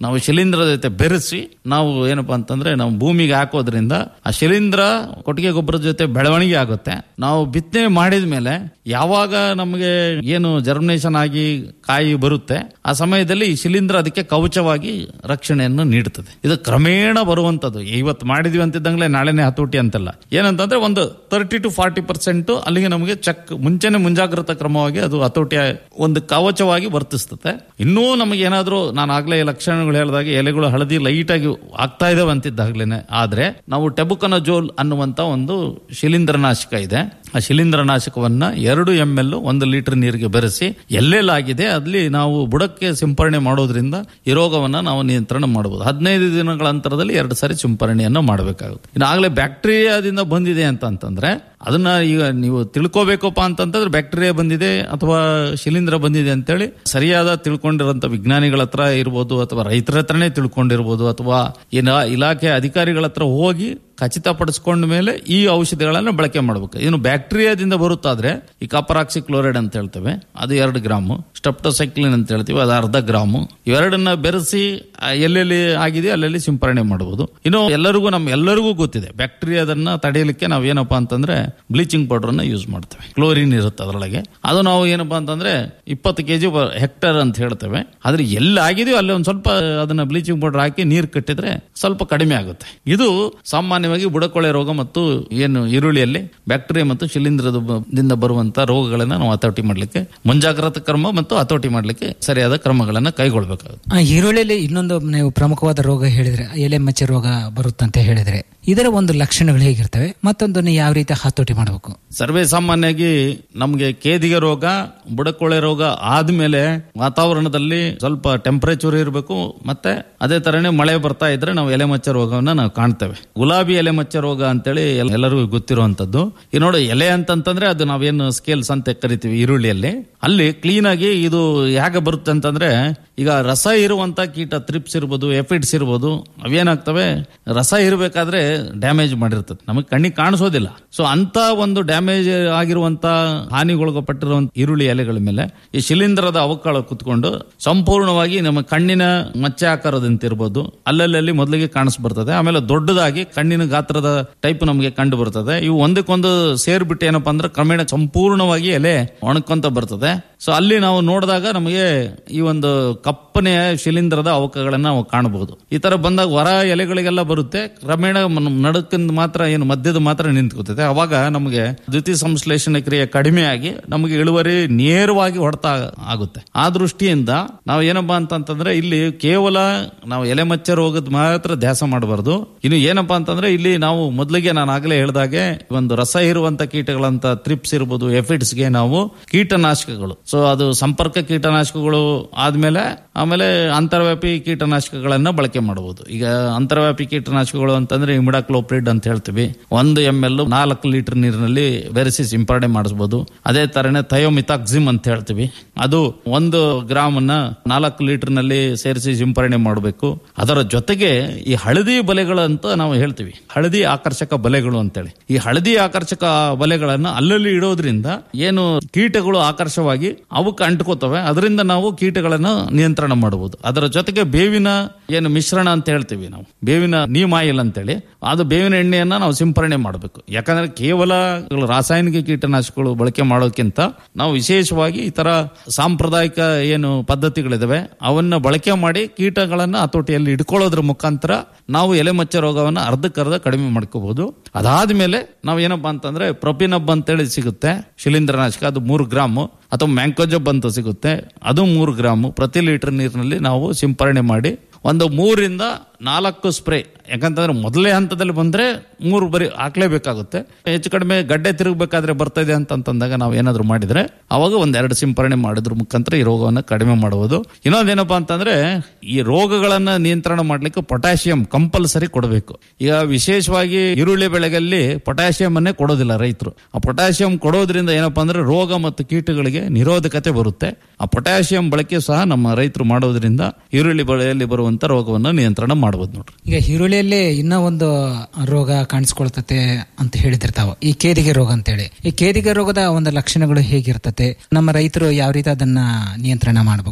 ನಾವು ಶಿಲೀಂಧ್ರ ಜೊತೆ ಬೆರೆಸಿ ನಾವು ಏನಪ್ಪಾ ಅಂತಂದ್ರೆ ನಾವು ಭೂಮಿಗೆ ಹಾಕೋದ್ರಿಂದ ಆ ಶಿಲೀಂಧ್ರ ಕೊಟ್ಟಿಗೆ ಗೊಬ್ಬರದ ಜೊತೆ ಬೆಳವಣಿಗೆ ಆಗುತ್ತೆ ನಾವು ಬಿತ್ತನೆ ಮಾಡಿದ ಮೇಲೆ ಯಾವಾಗ ನಮಗೆ ಏನು ಜರ್ಮಿನೇಷನ್ ಆಗಿ ಕಾಯಿ ಬರುತ್ತೆ ಆ ಸಮಯದಲ್ಲಿ ಈ ಶಿಲೀಂಧ್ರ ಅದಕ್ಕೆ ಕವಚವಾಗಿ ರಕ್ಷಣೆಯನ್ನು ನೀಡುತ್ತದೆ ಇದು ಕ್ರಮೇಣ ಬರುವಂತದ್ದು ಇವತ್ತು ಮಾಡಿದ್ವಿ ಅಂತಿದ್ದಂಗ್ಲೆ ನಾಳೆನೆ ಹತೋಟಿ ಅಂತಲ್ಲ ಏನಂತಂದ್ರೆ ಒಂದು ತರ್ಟಿ ಟು ಫಾರ್ಟಿ ಪರ್ಸೆಂಟ್ ಅಲ್ಲಿಗೆ ನಮಗೆ ಚೆಕ್ ಮುಂಚೆನೆ ಮುಂಜಾಗ್ರತಾ ಕ್ರಮವಾಗಿ ಅದು ಹತೋಟಿಯ ಒಂದು ಕವಚವಾಗಿ ವರ್ತಿಸ್ತದೆ ಇನ್ನೂ ನಮಗೆ ಏನಾದ್ರೂ ನಾನು ಆಗ್ಲೇ ಲಕ್ಷಣಗಳು ಹೇಳಿದಾಗ ಎಲೆಗಳು ಹಳದಿ ಲೈಟ್ ಆಗಿ ಆಗ್ತಾ ಇದಾವೆ ಅಂತಿದ್ದಾಗ್ಲೇನೆ ಆದ್ರೆ ನಾವು ಟೆಬುಕನಜೋಲ್ ಅನ್ನುವಂತ ಒಂದು ಶಿಲೀಂಧ್ರನಾಶಕ ಇದೆ ಆ ಶಿಲೀಂಧ್ರನಾಶಕವನ್ನ ಎರಡು ಎಂ ಎಲ್ ಒಂದು ಲೀಟರ್ ನೀರಿಗೆ ಬೆರೆಸಿ ಎಲ್ಲೆಲ್ಲಾಗಿದೆ ಅಲ್ಲಿ ನಾವು ಬುಡಕ್ಕೆ ಸಿಂಪರಣೆ ಮಾಡೋದ್ರಿಂದ ಈ ರೋಗವನ್ನ ನಾವು ನಿಯಂತ್ರಣ ಮಾಡಬಹುದು ಹದಿನೈದು ದಿನಗಳ ಅಂತರದಲ್ಲಿ ಎರಡು ಸಾರಿ ಸಿಂಪರಣೆಯನ್ನು ಮಾಡಬೇಕಾಗುತ್ತೆ ಇನ್ನಾಗಲೇ ಬ್ಯಾಕ್ಟೀರಿಯಾದಿಂದ ಬಂದಿದೆ ಅಂತ ಅಂತಂದ್ರೆ ಅದನ್ನ ಈಗ ನೀವು ತಿಳ್ಕೋಬೇಕಪ್ಪ ಅಂತಂತಂದ್ರೆ ಬ್ಯಾಕ್ಟೀರಿಯಾ ಬಂದಿದೆ ಅಥವಾ ಶಿಲೀಂಧ್ರ ಬಂದಿದೆ ಅಂತೇಳಿ ಸರಿಯಾದ ತಿಳ್ಕೊಂಡಿರೋಂಥ ವಿಜ್ಞಾನಿಗಳ ಹತ್ರ ಇರ್ಬೋದು ಅಥವಾ ರೈತರ ಹತ್ರನೇ ತಿಳ್ಕೊಂಡಿರ್ಬೋದು ಅಥವಾ ಏನ ಇಲಾಖೆ ಅಧಿಕಾರಿಗಳ ಹತ್ರ ಹೋಗಿ ಖಚಿತಪಡಿಸ್ಕೊಂಡ ಮೇಲೆ ಈ ಔಷಧಿಗಳನ್ನು ಬಳಕೆ ಮಾಡಬೇಕು ಇನ್ನು ಬ್ಯಾಕ್ಟೀರಿಯಾದಿಂದ ಬರುತ್ತಾದ್ರೆ ಈ ಕಾಪರಾಕ್ಸಿ ಕ್ಲೋರೈಡ್ ಅಂತ ಹೇಳ್ತೇವೆ ಅದು ಎರಡು ಗ್ರಾಮು ಸ್ಟೆಪ್ಟೋಸೈಕ್ಲಿನ್ ಅಂತ ಹೇಳ್ತೀವಿ ಅದು ಅರ್ಧ ಗ್ರಾಮು ಇವೆರಡನ್ನ ಬೆರೆಸಿ ಆ, ಎಲ್ಲೆಲ್ಲಿ ಆಗಿದೆ ಅಲ್ಲೆಲ್ಲಿ ಸಿಂಪರಣೆ ಮಾಡಬಹುದು ಇನ್ನು ಎಲ್ಲರಿಗೂ ನಮ್ ಎಲ್ಲರಿಗೂ ಗೊತ್ತಿದೆ ಬ್ಯಾಕ್ಟೀರಿಯಾದನ್ನ ತಡೆಯಲಿಕ್ಕೆ ನಾವು ಏನಪ್ಪಾ ಅಂತಂದ್ರೆ ಬ್ಲೀಚಿಂಗ್ ಪೌಡರ್ ಅನ್ನ ಯೂಸ್ ಮಾಡ್ತೇವೆ ಕ್ಲೋರಿನ್ ಇರುತ್ತೆ ಅದರೊಳಗೆ ಅದು ನಾವು ಏನಪ್ಪಾ ಅಂತಂದ್ರೆ ಇಪ್ಪತ್ತು ಕೆಜಿ ಹೆಕ್ಟರ್ ಅಂತ ಹೇಳ್ತೇವೆ ಆದ್ರೆ ಎಲ್ಲಿ ಆಗಿದೆಯೋ ಅಲ್ಲಿ ಒಂದ್ ಸ್ವಲ್ಪ ಅದನ್ನ ಬ್ಲೀಚಿಂಗ್ ಪೌಡರ್ ಹಾಕಿ ನೀರು ಕಟ್ಟಿದ್ರೆ ಸ್ವಲ್ಪ ಕಡಿಮೆ ಆಗುತ್ತೆ ಇದು ಸಾಮಾನ್ಯವಾಗಿ ಬುಡಕೊಳೆ ರೋಗ ಮತ್ತು ಏನು ಈರುಳ್ಳಿಯಲ್ಲಿ ಬ್ಯಾಕ್ಟೀರಿಯಾ ಮತ್ತು ಶಿಲೀಂಧ್ರದ ಬ- ದಿಂದ ಬರುವಂತ ರೋಗಗಳನ್ನ ನಾವು ಹತೋಟಿ ಮಾಡಲಿಕ್ಕೆ ಮುಂಜಾಗ್ರತಾ ಕ್ರಮ ಮತ್ತು ಹತೋಟಿ ಮಾಡಲಿಕ್ಕೆ ಸರಿಯಾದ ಕ್ರಮಗಳನ್ನ ಕೈಗೊಳ್ಳಬೇಕಾಗುತ್ತೆ ಆ, ಈರುಳ್ಳಿಯಲ್ಲಿ ಇನ್ನೊಂದು ನೀವು ಪ್ರಮುಖವಾದ ರೋಗ ಹೇಳಿದ್ರೆ ಎಲೆ ಮಚ್ಚೆ ರೋಗ ಬರುತ್ತಂತ ಹೇಳಿದ್ರೆ ಇದರ ಒಂದು ಲಕ್ಷಣಗಳು ಹೇಗಿರ್ತವೆ ಮತ್ತೊಂದನ್ನು ಯಾವ ರೀತಿ ಹತೋಟಿ ಮಾಡಬೇಕು ಸರ್ವೇ ಸಾಮಾನ್ಯವಾಗಿ ನಮಗೆ ಕೇದಿಗೆ ರೋಗ ಬುಡಕೊಳೆ ರೋಗ ಆದ್ಮೇಲೆ ವಾತಾವರಣದಲ್ಲಿ ಸ್ವಲ್ಪ ಟೆಂಪರೇಚರ್ ಇರಬೇಕು ಮತ್ತೆ ಅದೇ ತರನೇ ಮಳೆ ಬರ್ತಾ ಇದ್ರೆ ನಾವು ಎಲೆ ಮಚ್ಚ ರೋಗವನ್ನ ನಾವು ಕಾಣ್ತೇವೆ ಗುಲಾಬಿ ಎಲೆ ಮಚ್ಚ ರೋಗ ಅಂತೇಳಿ ಎಲ್- ಎಲ್ಲರಿಗೂ ಗೊತ್ತಿರುವಂತದ್ದು ಈ ನೋಡಿ ಎಲೆ ಅಂತಂತಂದ್ರೆ ಅದು ನಾವೇನು ಸ್ಕೇಲ್ಸ್ ಅಂತ ಕರಿತೀವಿ ಈರುಳ್ಳಿಯಲ್ಲಿ ಅಲ್ಲಿ ಕ್ಲೀನ್ ಆಗಿ ಇದು ಹೇಗೆ ಬರುತ್ತೆ ಅಂತಂದ್ರೆ ಈಗ ರಸ ಇರುವಂತ ಕೀಟ ತ್ರಿಪ್ಸ್ ಇರ್ಬೋದು ಎಫಿಡ್ಸ್ ಇರ್ಬೋದು ಅವೇನಾಗ್ತವೆ ರಸ ಇರಬೇಕಾದ್ರೆ ಡ್ಯಾಮೇಜ್ ಮಾಡಿರ್ತದೆ ನಮಗೆ ಕಣ್ಣಿಗೆ ಕಾಣಿಸೋದಿಲ್ಲ ಸೊ ಅಂತ ಒಂದು ಡ್ಯಾಮೇಜ್ ಆಗಿರುವಂತ ಹಾನಿಗೊಳಪಟ್ಟಿರುವಂತ ಈರುಳ್ಳಿ ಎಲೆಗಳ ಮೇಲೆ ಈ ಶಿಲೀಂಧ್ರದ ಅವಕಾಳ ಕುತ್ಕೊಂಡು ಸಂಪೂರ್ಣವಾಗಿ ನಮ್ಮ ಕಣ್ಣಿನ ಮಚ್ಚೆ ಆಕಾರದಂತೆ ಇರ್ಬೋದು ಅಲ್ಲಲ್ಲಿ ಮೊದಲಿಗೆ ಕಾಣಿಸ್ಬರ್ತದೆ ಆಮೇಲೆ ದೊಡ್ಡದಾಗಿ ಕಣ್ಣಿನ ಗಾತ್ರದ ಟೈಪ್ ನಮಗೆ ಕಂಡು ಬರ್ತದೆ ಇವು ಒಂದಕ್ಕೊಂದು ಸೇರ್ಬಿಟ್ಟು ಏನಪ್ಪಾ ಅಂದ್ರೆ ಕ್ರಮೇಣ ಸಂಪೂರ್ಣವಾಗಿ ಎಲೆ ಒಣಕೊಂತ ಬರ್ತದೆ ಸೊ ಅಲ್ಲಿ ನಾವು ನೋಡಿದಾಗ ನಮಗೆ ಈ ಒಂದು ಕಪ್ಪನೆಯ ಶಿಲೀಂಧ್ರದ ಅವಕಗಳನ್ನ ನಾವು ಕಾಣಬಹುದು ಈ ತರ ಬಂದಾಗ ಹೊರ ಎಲೆಗಳಿಗೆಲ್ಲ ಬರುತ್ತೆ ಕ್ರಮೇಣ ಮ- ನಡುಕಿಂದ ಮಾತ್ರ ಏನು ಮಧ್ಯದ ಮಾತ್ರ ನಿಂತ್ಕೋತದೆ ಅವಾಗ ನಮಗೆ ದ್ವಿತೀಯ ಸಂಶ್ಲೇಷಣೆ ಕ್ರಿಯೆ ಕಡಿಮೆ ಆಗಿ ನಮಗೆ ಇಳುವರಿ ನೇರವಾಗಿ ಹೊಡೆತ ಆಗುತ್ತೆ ಆ ದೃಷ್ಟಿಯಿಂದ ನಾವು ಏನಪ್ಪಾ ಅಂತಂತಂದ್ರೆ ಇಲ್ಲಿ ಕೇವಲ ನಾವು ಎಲೆ ಮಚ್ಚೆ ರೋಗದ ಮಾತ್ರ ಧ್ಯಾಸ ಮಾಡಬಾರ್ದು ಇನ್ನು ಏನಪ್ಪಾ ಅಂತಂದ್ರೆ ಇಲ್ಲಿ ನಾವು ಮೊದಲಿಗೆ ನಾನು ಆಗಲೇ ಹೇಳಿದಾಗೆ ಒಂದು ರಸ ಇರುವಂತ ಕೀಟಗಳಂತ ತ್ರಿಪ್ಸ್ ಇರ್ಬೋದು ಎಫಿಡ್ಸ್ಗೆ ನಾವು ಕೀಟನಾಶಕಗಳು ಸೊ ಅದು ಸಂಪರ್ಕ ಕೀಟನಾಶಕಗಳು ಆದ್ಮೇಲೆ ಆಮೇಲೆ ಅಂತರ್ವ್ಯಾಪಿ ಕೀಟನಾಶಕಗಳನ್ನ ಬಳಕೆ ಮಾಡಬಹುದು ಈಗ ಅಂತರ್ವ್ಯಾಪಿ ಕೀಟನಾಶಕಗಳು ಅಂತಂದ್ರೆ ಇಮಿಡಾಕ್ಲೋಪ್ರಿಡ್ ಅಂತ ಹೇಳ್ತೀವಿ ಒಂದು ಎಂ ಎಲ್ ನಾಲ್ಕು ಲೀಟರ್ ನೀರಿನಲ್ಲಿ ಬೆರೆಸಿ ಸಿಂಪರಣೆ ಮಾಡಿಸಬಹುದು ಅದೇ ತರನೇ ಥಯೋಮಿತಾಕ್ಸಿಮ್ ಅಂತ ಹೇಳ್ತೀವಿ ಅದು ಒಂದು ಗ್ರಾಮ್ ಅನ್ನ ನಾಲ್ಕು ಲೀಟರ್ ನಲ್ಲಿ ಸೇರಿಸಿ ಸಿಂಪರಣೆ ಮಾಡಬೇಕು ಅದರ ಜೊತೆಗೆ ಈ ಹಳದಿ ಬಲೆಗಳಂತ ನಾವು ಹೇಳ್ತೀವಿ ಹಳದಿ ಆಕರ್ಷಕ ಬಲೆಗಳು ಅಂತೇಳಿ ಈ ಹಳದಿ ಆಕರ್ಷಕ ಬಲೆಗಳನ್ನ ಅಲ್ಲಲ್ಲಿ ಇಡೋದ್ರಿಂದ ಏನು ಕೀಟಗಳು ಆಕರ್ಷವಾಗಿ ಅವಕ್ಕೆ ಅಂಟ್ಕೋತವೆ ಅದರಿಂದ ನಾವು ಕೀಟಗಳನ್ನ ನಿಯಂತ್ರಣ ಮಾಡಬಹುದು ಅದರ ಜೊತೆಗೆ ಬೇವಿನ ಏನು ಮಿಶ್ರಣ ಅಂತ ಹೇಳ್ತೀವಿ ನಾವು ಬೇವಿನ ನೀಮ್ ಆಯಿಲ್ ಅಂತೇಳಿ ಅದು ಬೇವಿನ ಎಣ್ಣೆಯನ್ನ ನಾವು ಸಿಂಪರಣೆ ಮಾಡಬೇಕು ಯಾಕಂದ್ರೆ ಕೇವಲ ರಾಸಾಯನಿಕ ಕೀಟನಾಶಕಗಳು ಬಳಕೆ ಮಾಡೋಕ್ಕಿಂತ ನಾವು ವಿಶೇಷವಾಗಿ ಈ ತರ ಸಾಂಪ್ರದಾಯಿಕ ಏನು ಪದ್ಧತಿಗಳಿದಾವೆ ಅವನ್ನ ಬಳಕೆ ಮಾಡಿ ಕೀಟಗಳನ್ನ ಹತೋಟಿಯಲ್ಲಿ ಇಟ್ಕೊಳ್ಳೋದ್ರ ಮುಖಾಂತರ ನಾವು ಎಲೆ ಮಚ್ಚ ರೋಗವನ್ನ ಅರ್ಧಕ್ಕರ್ಧ ಕಡಿಮೆ ಮಾಡ್ಕೋಬಹುದು ಅದಾದ್ಮೇಲೆ ನಾವು ಏನಪ್ಪಾ ಅಂತಂದ್ರೆ ಪ್ರೊಪಿನಬ್ ಅಂತೇಳಿ ಸಿಗುತ್ತೆ ಶಿಲೀಂಧ್ರನಾಶಕ ಅದು ಮೂರು ಗ್ರಾಮ್ ಅಥವಾ ಮ್ಯಾಂಕೋಜಬ್ ಅಂತ ಸಿಗುತ್ತೆ ಅದು ಮೂರು ಗ್ರಾಮ್ ಪ್ರತಿ ಲೀಟರ್ ನೀರಿನಲ್ಲಿ ನಾವು ಸಿಂಪರಣೆ ಮಾಡಿ ಒಂದು ಮೂರಿಂದ ನಾಲ್ಕು ಸ್ಪ್ರೇ ಯಾಕಂತಂದ್ರೆ ಮೊದಲೇ ಹಂತದಲ್ಲಿ ಬಂದ್ರೆ ಮೂರು ಬರೀ ಹಾಕ್ಲೇಬೇಕಾಗುತ್ತೆ ಹೆಚ್ಚು ಕಡಿಮೆ ಗಡ್ಡೆ ತಿರುಗಬೇಕಾದ್ರೆ ಬರ್ತಾ ಇದೆ ಅಂತ ಅಂತಂದಾಗ ನಾವು ಏನಾದ್ರು ಮಾಡಿದ್ರೆ ಅವಾಗ ಒಂದೆರಡು ಸಿಂಪರಣೆ ಮಾಡೋದ್ರ ಮುಖಾಂತರ ಈ ರೋಗವನ್ನು ಕಡಿಮೆ ಮಾಡಬಹುದು ಇನ್ನೊಂದೇನಪ್ಪಾ ಅಂತಂದ್ರೆ ಈ ರೋಗಗಳನ್ನ ನಿಯಂತ್ರಣ ಮಾಡ್ಲಿಕ್ಕೆ ಪೊಟ್ಯಾಷಿಯಂ ಕಂಪಲ್ಸರಿ ಕೊಡಬೇಕು ಈಗ ವಿಶೇಷವಾಗಿ ಈರುಳ್ಳಿ ಬೆಳೆಗಳಲ್ಲಿ ಪೊಟ್ಯಾಷಿಯಂ ಅನ್ನೇ ಕೊಡೋದಿಲ್ಲ ರೈತರು ಆ ಪೊಟ್ಯಾಷಿಯಂ ಕೊಡೋದ್ರಿಂದ ಏನಪ್ಪಾ ಅಂದ್ರೆ ರೋಗ ಮತ್ತು ಕೀಟಗಳಿಗೆ ನಿರೋಧಕತೆ ಬರುತ್ತೆ ಆ ಪೊಟ್ಯಾಷಿಯಂ ಬಳಕೆ ಸಹ ನಮ್ಮ ರೈತರು ಮಾಡೋದ್ರಿಂದ ಈರುಳ್ಳಿ ಬೆಳೆಯಲ್ಲಿ ಬರುವಂತ ರೋಗವನ್ನು ನಿಯಂತ್ರಣ ಮಾಡಬಹುದು ನೋಡ್ರಿ ಈಗ ಈರುಳ್ಳಿಯಲ್ಲಿ ಇನ್ನೂ ಒಂದು ರೋಗ ಕಾಣಿಸ್ಕೊಳ್ತತೆ ಅಂತ ಹೇಳಿದಿರ್ತಾವ ಈ ಕೇದಿಗೆ ರೋಗ ಅಂತೇಳಿ ಈ ಕೇದಿಗೆ ರೋಗದ ಒಂದು ಲಕ್ಷಣಗಳು ಹೇಗಿರ್ತತೆ ನಮ್ಮ ರೈತರು ಯಾವ ರೀತಿ ಅದನ್ನ ನಿಯಂತ್ರಣ ಮಾಡಬೇಕು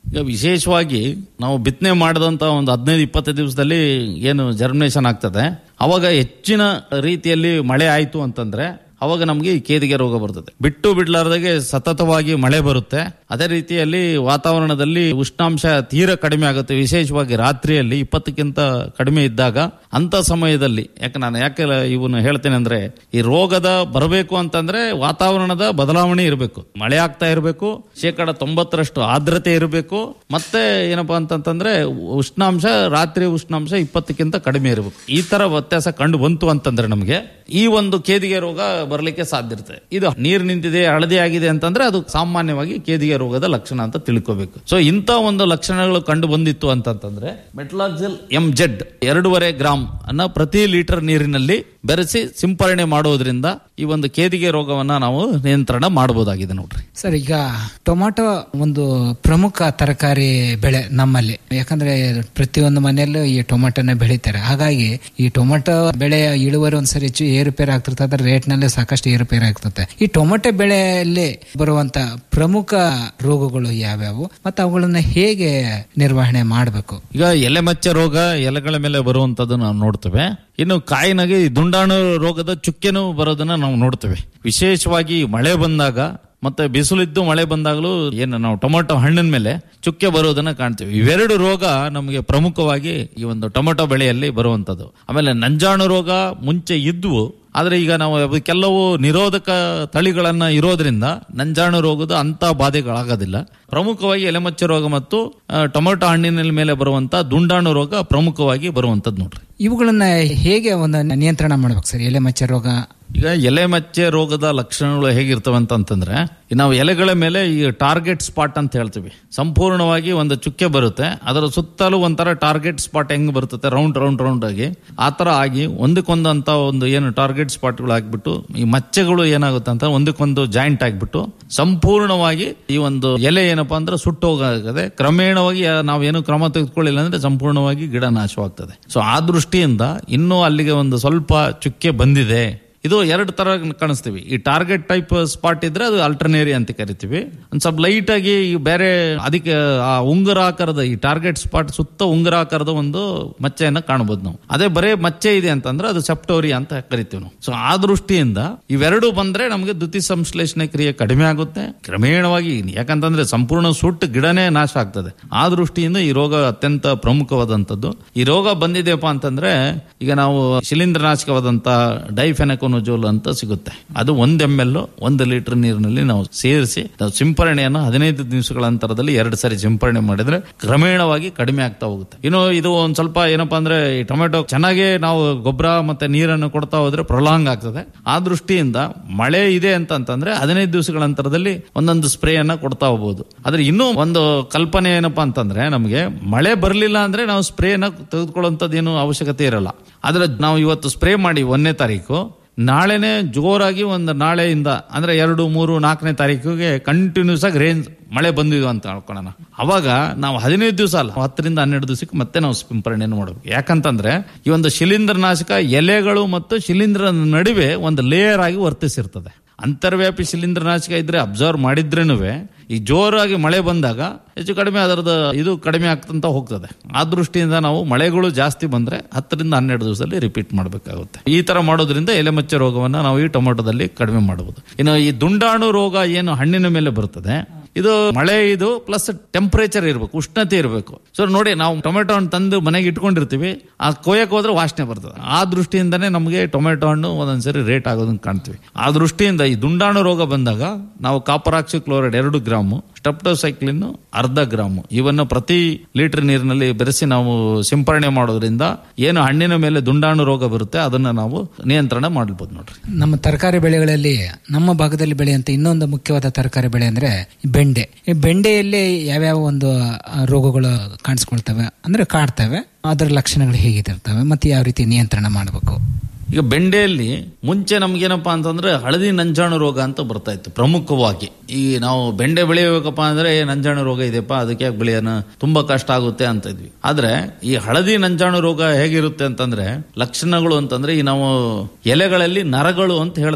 ಈಗ ವಿಶೇಷವಾಗಿ ನಾವು ಬಿತ್ತನೆ ಮಾಡಿದಂತ ಒಂದು ಹದಿನೈದು ಇಪ್ಪತ್ತು ದಿವಸದಲ್ಲಿ ಏನು ಜರ್ಮಿನೇಷನ್ ಆಗ್ತದೆ ಅವಾಗ ಹೆಚ್ಚಿನ ರೀತಿಯಲ್ಲಿ ಮಳೆ ಆಯಿತು ಅಂತಂದ್ರೆ ಅವಾಗ ನಮಗೆ ಈ ಕೇದಿಗೆ ರೋಗ ಬರ್ತದೆ ಬಿಟ್ಟು ಬಿಡ್ಲಾರ್ದಾಗೆ ಸತತವಾಗಿ ಮಳೆ ಬರುತ್ತೆ ಅದೇ ರೀತಿಯಲ್ಲಿ ವಾತಾವರಣದಲ್ಲಿ ಉಷ್ಣಾಂಶ ತೀರ ಕಡಿಮೆ ಆಗುತ್ತೆ ವಿಶೇಷವಾಗಿ ರಾತ್ರಿಯಲ್ಲಿ ಇಪ್ಪತ್ತಕ್ಕಿಂತ ಕಡಿಮೆ ಇದ್ದಾಗ ಅಂತ ಸಮಯದಲ್ಲಿ ಯಾಕೆ ನಾನು ಯಾಕೆ ಇವನ್ನ ಹೇಳ್ತೇನೆ ಅಂದ್ರೆ ಈ ರೋಗದ ಬರಬೇಕು ಅಂತಂದ್ರೆ ವಾತಾವರಣದ ಬದಲಾವಣೆ ಇರಬೇಕು ಮಳೆ ಆಗ್ತಾ ಇರಬೇಕು ಶೇಕಡ ತೊಂಬತ್ತರಷ್ಟು ಆರ್ದ್ರತೆ ಇರಬೇಕು ಮತ್ತೆ ಏನಪ್ಪಾ ಅಂತಂತಂದ್ರೆ ಉಷ್ಣಾಂಶ ರಾತ್ರಿ ಉಷ್ಣಾಂಶ ಇಪ್ಪತ್ತಕ್ಕಿಂತ ಕಡಿಮೆ ಇರಬೇಕು ಈ ತರ ವ್ಯತ್ಯಾಸ ಕಂಡು ಬಂತು ಅಂತಂದ್ರೆ ನಮಗೆ ಈ ಒಂದು ಕೇದಿಗೆ ರೋಗ ಬರಲಿಕ್ಕೆ ಸಾಧ್ಯ ಇರುತ್ತೆ ಇದು ನೀರು ನಿಂತಿದೆ ಹಳದಿ ಆಗಿದೆ ಅಂತಂದ್ರೆ ಅದು ಸಾಮಾನ್ಯವಾಗಿ ಕೇದಿಗೆ ರೋಗದ ಲಕ್ಷಣ ಅಂತ ತಿಳ್ಕೋಬೇಕು ಸೊ ಇಂಥ ಒಂದು ಲಕ್ಷಣಗಳು ಕಂಡು ಬಂದಿತ್ತು ಅಂತಂತಂದ್ರೆ ಮೆಟ್ಲಾಕ್ಸಿಲ್ ಎಂ ಜೆಡ್ ಎರಡೂವರೆ ಗ್ರಾಮ್ ಅನ್ನ ಪ್ರತಿ ಲೀಟರ್ ನೀರಿನಲ್ಲಿ ಬೆರೆಸಿ ಸಿಂಪರಣೆ ಮಾಡೋದ್ರಿಂದ ಈ ಒಂದು ಕೇದಿಗೆ ರೋಗವನ್ನ ನಾವು ನಿಯಂತ್ರಣ ಮಾಡಬಹುದಾಗಿದೆ ನೋಡ್ರಿ ಸರ್ ಈಗ ಟೊಮಾಟೊ ಒಂದು ಪ್ರಮುಖ ತರಕಾರಿ ಬೆಳೆ ನಮ್ಮಲ್ಲಿ ಯಾಕಂದ್ರೆ ಪ್ರತಿಯೊಂದು ಮನೆಯಲ್ಲೂ ಈ ಟೊಮಾಟೊನ ಬೆಳೀತಾರೆ ಹಾಗಾಗಿ ಈ ಟೊಮಾಟೊ ಬೆಳೆಯ ಇಳುವರಿ ಒಂದ್ಸರಿ ಹೆಚ್ಚು ಏರುಪೇರು ಆಗ್ತಿರ್ತದೆ ಅದ್ರ ರೇಟ್ ನಲ್ಲಿ ಸಾಕಷ್ಟು ಏರುಪೇರು ಆಗ್ತದೆ ಈ ಟೊಮಾಟೊ ಬೆಳೆಯಲ್ಲಿ ಬರುವಂತ ಪ್ರಮುಖ ರೋಗಗಳು ಯಾವ್ಯಾವು ಮತ್ತೆ ಅವುಗಳನ್ನ ಹೇಗೆ ನಿರ್ವಹಣೆ ಮಾಡಬೇಕು ಈಗ ಎಲೆ ಮಚ್ಚೆ ರೋಗ ಎಲೆಗಳ ಮೇಲೆ ಬರುವಂತದ್ದು ನಾವು ನೋಡ್ತೇವೆ ಇನ್ನು ಕಾಯಿನಾಗೆ ಈ ದುಂಡಾಣು ರೋಗದ ಚುಕ್ಕೆನೂ ಬರೋದನ್ನ ನಾವು ನೋಡ್ತೇವೆ ವಿಶೇಷವಾಗಿ ಮಳೆ ಬಂದಾಗ ಮತ್ತೆ ಬಿಸಿಲಿದ್ದು ಮಳೆ ಬಂದಾಗಲೂ ಏನು ನಾವು ಟೊಮೊಟೊ ಹಣ್ಣಿನ ಮೇಲೆ ಚುಕ್ಕೆ ಬರೋದನ್ನ ಕಾಣ್ತೀವಿ ಇವೆರಡು ರೋಗ ನಮಗೆ ಪ್ರಮುಖವಾಗಿ ಈ ಒಂದು ಟೊಮೊಟೊ ಬೆಳೆಯಲ್ಲಿ ಬರುವಂತದ್ದು ಆಮೇಲೆ ನಂಜಾಣು ರೋಗ ಮುಂಚೆ ಇದ್ವು ಆದ್ರೆ ಈಗ ನಾವು ಕೆಲವು ನಿರೋಧಕ ತಳಿಗಳನ್ನ ಇರೋದ್ರಿಂದ ನಂಜಾಣು ರೋಗದ ಅಂತ ಬಾಧೆಗಳಾಗೋದಿಲ್ಲ ಪ್ರಮುಖವಾಗಿ ಎಲೆಮಚ್ಚೆ ರೋಗ ಮತ್ತು ಆ, ಟೊಮೊಟೊ ಹಣ್ಣಿನ ಮೇಲೆ ಬರುವಂತ ದುಂಡಾಣು ರೋಗ ಪ್ರಮುಖವಾಗಿ ಬರುವಂತದ್ದು ನೋಡ್ರಿ ಇವುಗಳನ್ನ ಹೇಗೆ ಒಂದು ನಿಯಂತ್ರಣ ಮಾಡ್ಬೇಕು ಸರ್ ಎಲೆ ಮಚ್ಚೆ ರೋಗ ಈಗ ಎಲೆ ಮಚ್ಚೆ ರೋಗದ ಲಕ್ಷಣಗಳು ಹೇಗಿರ್ತವೆ ಅಂತಂತಂದ್ರೆ ಈ ನಾವು ಎಲೆಗಳ ಮೇಲೆ ಈ ಟಾರ್ಗೆಟ್ ಸ್ಪಾಟ್ ಅಂತ ಹೇಳ್ತೀವಿ ಸಂಪೂರ್ಣವಾಗಿ ಒಂದು ಚುಕ್ಕೆ ಬರುತ್ತೆ ಅದರ ಸುತ್ತಲೂ ಒಂಥರ ಟಾರ್ಗೆಟ್ ಸ್ಪಾಟ್ ಹೆಂಗ್ ಬರ್ತದೆ ರೌಂಡ್ ರೌಂಡ್ ರೌಂಡ್ ಆಗಿ ಆ ತರ ಆಗಿ ಒಂದಕ್ಕೊಂದು ಅಂತ ಒಂದು ಏನು ಟಾರ್ಗೆಟ್ ಸ್ಪಾಟ್ಗಳು ಆಗ್ಬಿಟ್ಟು ಈ ಮಚ್ಚೆಗಳು ಏನಾಗುತ್ತೆ ಅಂತ ಒಂದಕ್ಕೊಂದು ಜಾಯಿಂಟ್ ಆಗ್ಬಿಟ್ಟು ಸಂಪೂರ್ಣವಾಗಿ ಈ ಒಂದು ಎಲೆ ಏನಪ್ಪಾ ಅಂದ್ರೆ ಸುಟ್ಟು ಹೋಗದೆ ಕ್ರಮೇಣವಾಗಿ ನಾವೇನು ಕ್ರಮ ತೆಗೆದುಕೊಳ್ಳಿಲ್ಲ ಅಂದ್ರೆ ಸಂಪೂರ್ಣವಾಗಿ ಗಿಡ ನಾಶವಾಗ್ತದೆ ಸೊ ಆ ದೃಷ್ಟಿಯಿಂದ ಇನ್ನೂ ಅಲ್ಲಿಗೆ ಒಂದು ಸ್ವಲ್ಪ ಚುಕ್ಕೆ ಬಂದಿದೆ ಇದು ಎರಡು ತರ ಕಾಣಿಸ್ತೀವಿ ಈ ಟಾರ್ಗೆಟ್ ಟೈಪ್ ಸ್ಪಾಟ್ ಇದ್ರೆ ಅದು ಅಲ್ಟರ್ನೇರಿ ಅಂತ ಕರಿತೀವಿ ಒಂದ್ ಸ್ವಲ್ಪ ಲೈಟ್ ಆಗಿ ಈ ಬೇರೆ ಅದಕ್ಕೆ ಆ ಉಂಗುರಾಕಾರದ ಈ ಟಾರ್ಗೆಟ್ ಸ್ಪಾಟ್ ಸುತ್ತ ಉಂಗುರಾಕಾರದ ಒಂದು ಮಚ್ಚೆಯನ್ನ ಕಾಣಬಹುದು ನಾವು ಅದೇ ಬರೇ ಮಚ್ಚೆ ಇದೆ ಅಂತಂದ್ರೆ ಅದು ಸೆಪ್ಟೋರಿ ಅಂತ ಕರಿತೀವಿ ನಾವು ಸೊ ಆ ದೃಷ್ಟಿಯಿಂದ ಇವೆರಡು ಬಂದ್ರೆ ನಮಗೆ ದ್ಯುತಿ ಸಂಶ್ಲೇಷಣೆ ಕ್ರಿಯೆ ಕಡಿಮೆ ಆಗುತ್ತೆ ಕ್ರಮೇಣವಾಗಿ ಯಾಕಂತಂದ್ರೆ ಸಂಪೂರ್ಣ ಸುಟ್ಟು ಗಿಡನೇ ನಾಶ ಆಗ್ತದೆ ಆ ದೃಷ್ಟಿಯಿಂದ ಈ ರೋಗ ಅತ್ಯಂತ ಪ್ರಮುಖವಾದಂತದ್ದು ಈ ರೋಗ ಬಂದಿದೆಯಪ್ಪ ಅಂತಂದ್ರೆ ಈಗ ನಾವು ಶಿಲೀಂಧ್ರನಾಶಕವಾದಂತ ಡೈಫೆನಕೋನೋಜೋಲ್ ಅಂತ ಸಿಗುತ್ತೆ ಅದು ಒಂದ್ ಎಂ ಎಲ್ ಒಂದು ಲೀಟರ್ ನೀರಿನಲ್ಲಿ ನಾವು ಸೇರಿಸಿ ನಾವು ಸಿಂಪರಣೆಯನ್ನು ಹದಿನೈದು ದಿವಸಗಳ ಅಂತರದಲ್ಲಿ ಎರಡು ಸಾರಿ ಸಿಂಪರಣೆ ಮಾಡಿದ್ರೆ ಕ್ರಮೇಣವಾಗಿ ಕಡಿಮೆ ಆಗ್ತಾ ಹೋಗುತ್ತೆ ಇನ್ನು ಇದು ಒಂದ್ ಸ್ವಲ್ಪ ಏನಪ್ಪಾ ಅಂದ್ರೆ ಈ ಟೊಮೆಟೊ ಚೆನ್ನಾಗಿ ನಾವು ಗೊಬ್ಬರ ಮತ್ತೆ ನೀರನ್ನು ಕೊಡ್ತಾ ಹೋದ್ರೆ ಪ್ರೊಲಾಂಗ್ ಆಗ್ತದೆ ಆ ದೃಷ್ಟಿಯಿಂದ ಮಳೆ ಇದೆ ಅಂತ ಅಂತಂದ್ರೆ ಹದಿನೈದು ದಿವಸಗಳ ಅಂತರದಲ್ಲಿ ಒಂದೊಂದು ಸ್ಪ್ರೇ ಅನ್ನ ಕೊಡ್ತಾ ಹೋಗ್ಬೋದು ಆದ್ರೆ ಇನ್ನೂ ಒಂದು ಕಲ್ಪನೆ ಏನಪ್ಪಾ ಅಂತಂದ್ರೆ ನಮಗೆ ಮಳೆ ಬರಲಿಲ್ಲ ಅಂದ್ರೆ ನಾವು ಸ್ಪ್ರೇನ ತೆಗೆದುಕೊಳ್ಳುವಂಥದ್ದು ಏನು ಅವಶ್ಯಕತೆ ಇರಲ್ಲ ಆದ್ರೆ ನಾವು ಇವತ್ತು ಸ್ಪ್ರೇ ಮಾಡಿ ಒಂದನೇ ತಾರೀಕು ನಾಳೆನೆ ಜೋರಾಗಿ ಒಂದು ನಾಳೆಯಿಂದ ಅಂದ್ರೆ ಎರಡು ಮೂರು ನಾಲ್ಕನೇ ತಾರೀಕಿಗೆ ಕಂಟಿನ್ಯೂಸ್ ಆಗಿ ರೇಂಜ್ ಮಳೆ ಬಂದಿದ್ವು ಅಂತ ಹೇಳ್ಕೊಳ್ಳೋಣ ಅವಾಗ ನಾವು ಹದಿನೈದು ದಿವಸ ಅಲ್ಲ ಹತ್ತರಿಂದ ಹನ್ನೆರಡು ದಿವಸಕ್ಕೆ ಮತ್ತೆ ನಾವು ಸಿಂಪರಣೆಯನ್ನು ಮಾಡಬೇಕು ಯಾಕಂತಂದ್ರೆ ಈ ಒಂದು ಶಿಲೀಂಧ್ರನಾಶಕ ಎಲೆಗಳು ಮತ್ತು ಶಿಲೀಂಧ್ರ ನಡುವೆ ಒಂದು ಲೇಯರ್ ಆಗಿ ವರ್ತಿಸಿರ್ತದೆ ಅಂತರ್ವ್ಯಾಪಿ ಶಿಲೀಂಧ್ರನಾಶಕ ಇದ್ರೆ ಅಬ್ಸರ್ವ್ ಮಾಡಿದ್ರೇನು ಈ ಜೋರಾಗಿ ಮಳೆ ಬಂದಾಗ ಹೆಚ್ಚು ಕಡಿಮೆ ಅದರದ ಇದು ಕಡಿಮೆ ಆಗ್ತಂತ ಹೋಗ್ತದೆ ಆ ದೃಷ್ಟಿಯಿಂದ ನಾವು ಮಳೆಗಳು ಜಾಸ್ತಿ ಬಂದ್ರೆ ಹತ್ತರಿಂದ ಹನ್ನೆರಡು ದಿವಸದಲ್ಲಿ ರಿಪೀಟ್ ಮಾಡಬೇಕಾಗುತ್ತೆ ಈ ತರ ಮಾಡೋದ್ರಿಂದ ಎಲೆಮಚ್ಚೆ ರೋಗವನ್ನ ನಾವು ಈ ಟೊಮೆಟೊದಲ್ಲಿ ಕಡಿಮೆ ಮಾಡಬಹುದು ಇನ್ನು ಈ ದುಂಡಾಣು ರೋಗ ಏನು ಹಣ್ಣಿನ ಮೇಲೆ ಬರ್ತದೆ ಇದು ಮಳೆ ಇದು ಪ್ಲಸ್ ಟೆಂಪರೇಚರ್ ಇರಬೇಕು ಉಷ್ಣತೆ ಇರಬೇಕು ಸೊ ನೋಡಿ ನಾವು ಟೊಮೆಟೊ ಹಣ್ಣು ತಂದು ಮನೆಗೆ ಇಟ್ಕೊಂಡಿರ್ತೀವಿ ಆ ಕೊಯ್ಯಕ್ಕೆ ಹೋದ್ರೆ ವಾಸನೆ ಬರ್ತದೆ ಆ ದೃಷ್ಟಿಯಿಂದನೇ ನಮಗೆ ಟೊಮೆಟೊ ಹಣ್ಣು ಒಂದೊಂದ್ಸರಿ ರೇಟ್ ಆಗೋದನ್ನ ಕಾಣ್ತೀವಿ ಆ ದೃಷ್ಟಿಯಿಂದ ಈ ದುಂಡಾಣು ರೋಗ ಬಂದಾಗ ನಾವು ಕಾಪರಾಕ್ಸಿ ಕ್ಲೋರೈಡ್ ಎರಡು ಗ್ರಾಮು ಸ್ಟೆಪ್ಟೋಸೈಕ್ಲಿನ್ ಅರ್ಧ ಗ್ರಾಮು ಇವನ್ನು ಪ್ರತಿ ಲೀಟರ್ ನೀರಿನಲ್ಲಿ ಬೆರೆಸಿ ನಾವು ಸಿಂಪರಣೆ ಮಾಡೋದ್ರಿಂದ ಏನು ಹಣ್ಣಿನ ಮೇಲೆ ದುಂಡಾಣು ರೋಗ ಬರುತ್ತೆ ಅದನ್ನ ನಾವು ನಿಯಂತ್ರಣ ಮಾಡಬಹುದು ನೋಡ್ರಿ ನಮ್ಮ ತರಕಾರಿ ಬೆಳೆಗಳಲ್ಲಿ ನಮ್ಮ ಭಾಗದಲ್ಲಿ ಬೆಳೆಯುವಂತ ಇನ್ನೊಂದು ಮುಖ್ಯವಾದ ತರಕಾರಿ ಬೆಳೆ ಅಂದ್ರೆ ಬೆಂಡೆ ಈ ಬೆಂಡೆಯಲ್ಲಿ ಯಾವ್ಯಾವ ಒಂದು ಆ, ರೋಗಗಳು ಕಾಣಿಸ್ಕೊಳ್ತವೆ ಅಂದ್ರೆ ಕಾಡ್ತವೆ ಅದರ ಲಕ್ಷಣಗಳು ಹೇಗಿರ್ತವೆ ಮತ್ತೆ ಯಾವ ರೀತಿ ನಿಯಂತ್ರಣ ಮಾಡಬೇಕು ಈಗ ಬೆಂಡೆಯಲ್ಲಿ ಮುಂಚೆ ನಮ್ಗೇನಪ್ಪಾ ಅಂತಂದ್ರೆ ಹಳದಿ ನಂಜಾಣು ರೋಗ ಅಂತ ಬರ್ತಾ ಇತ್ತು ಪ್ರಮುಖವಾಗಿ ಈ ನಾವು ಬೆಂಡೆ ಬೆಳೆಯಬೇಕಪ್ಪ ಅಂದ್ರೆ ಏ, ನಂಜಾಣು ರೋಗ ಇದೆಯಪ್ಪ ಅದಕ್ಕೆ ಯಾಕೆ ಬೆಳೆಯೋಣ ತುಂಬಾ ಕಷ್ಟ ಆಗುತ್ತೆ ಅಂತ ಇದ್ವಿ ಆದ್ರೆ ಈ ಹಳದಿ ನಂಜಾಣು ರೋಗ ಹೇಗಿರುತ್ತೆ ಅಂತಂದ್ರೆ ಲಕ್ಷಣಗಳು ಅಂತಂದ್ರೆ ಈ ನಾವು ಎಲೆಗಳಲ್ಲಿ ನರಗಳು ಅಂತ ಹೇಳ್ತೇವೆ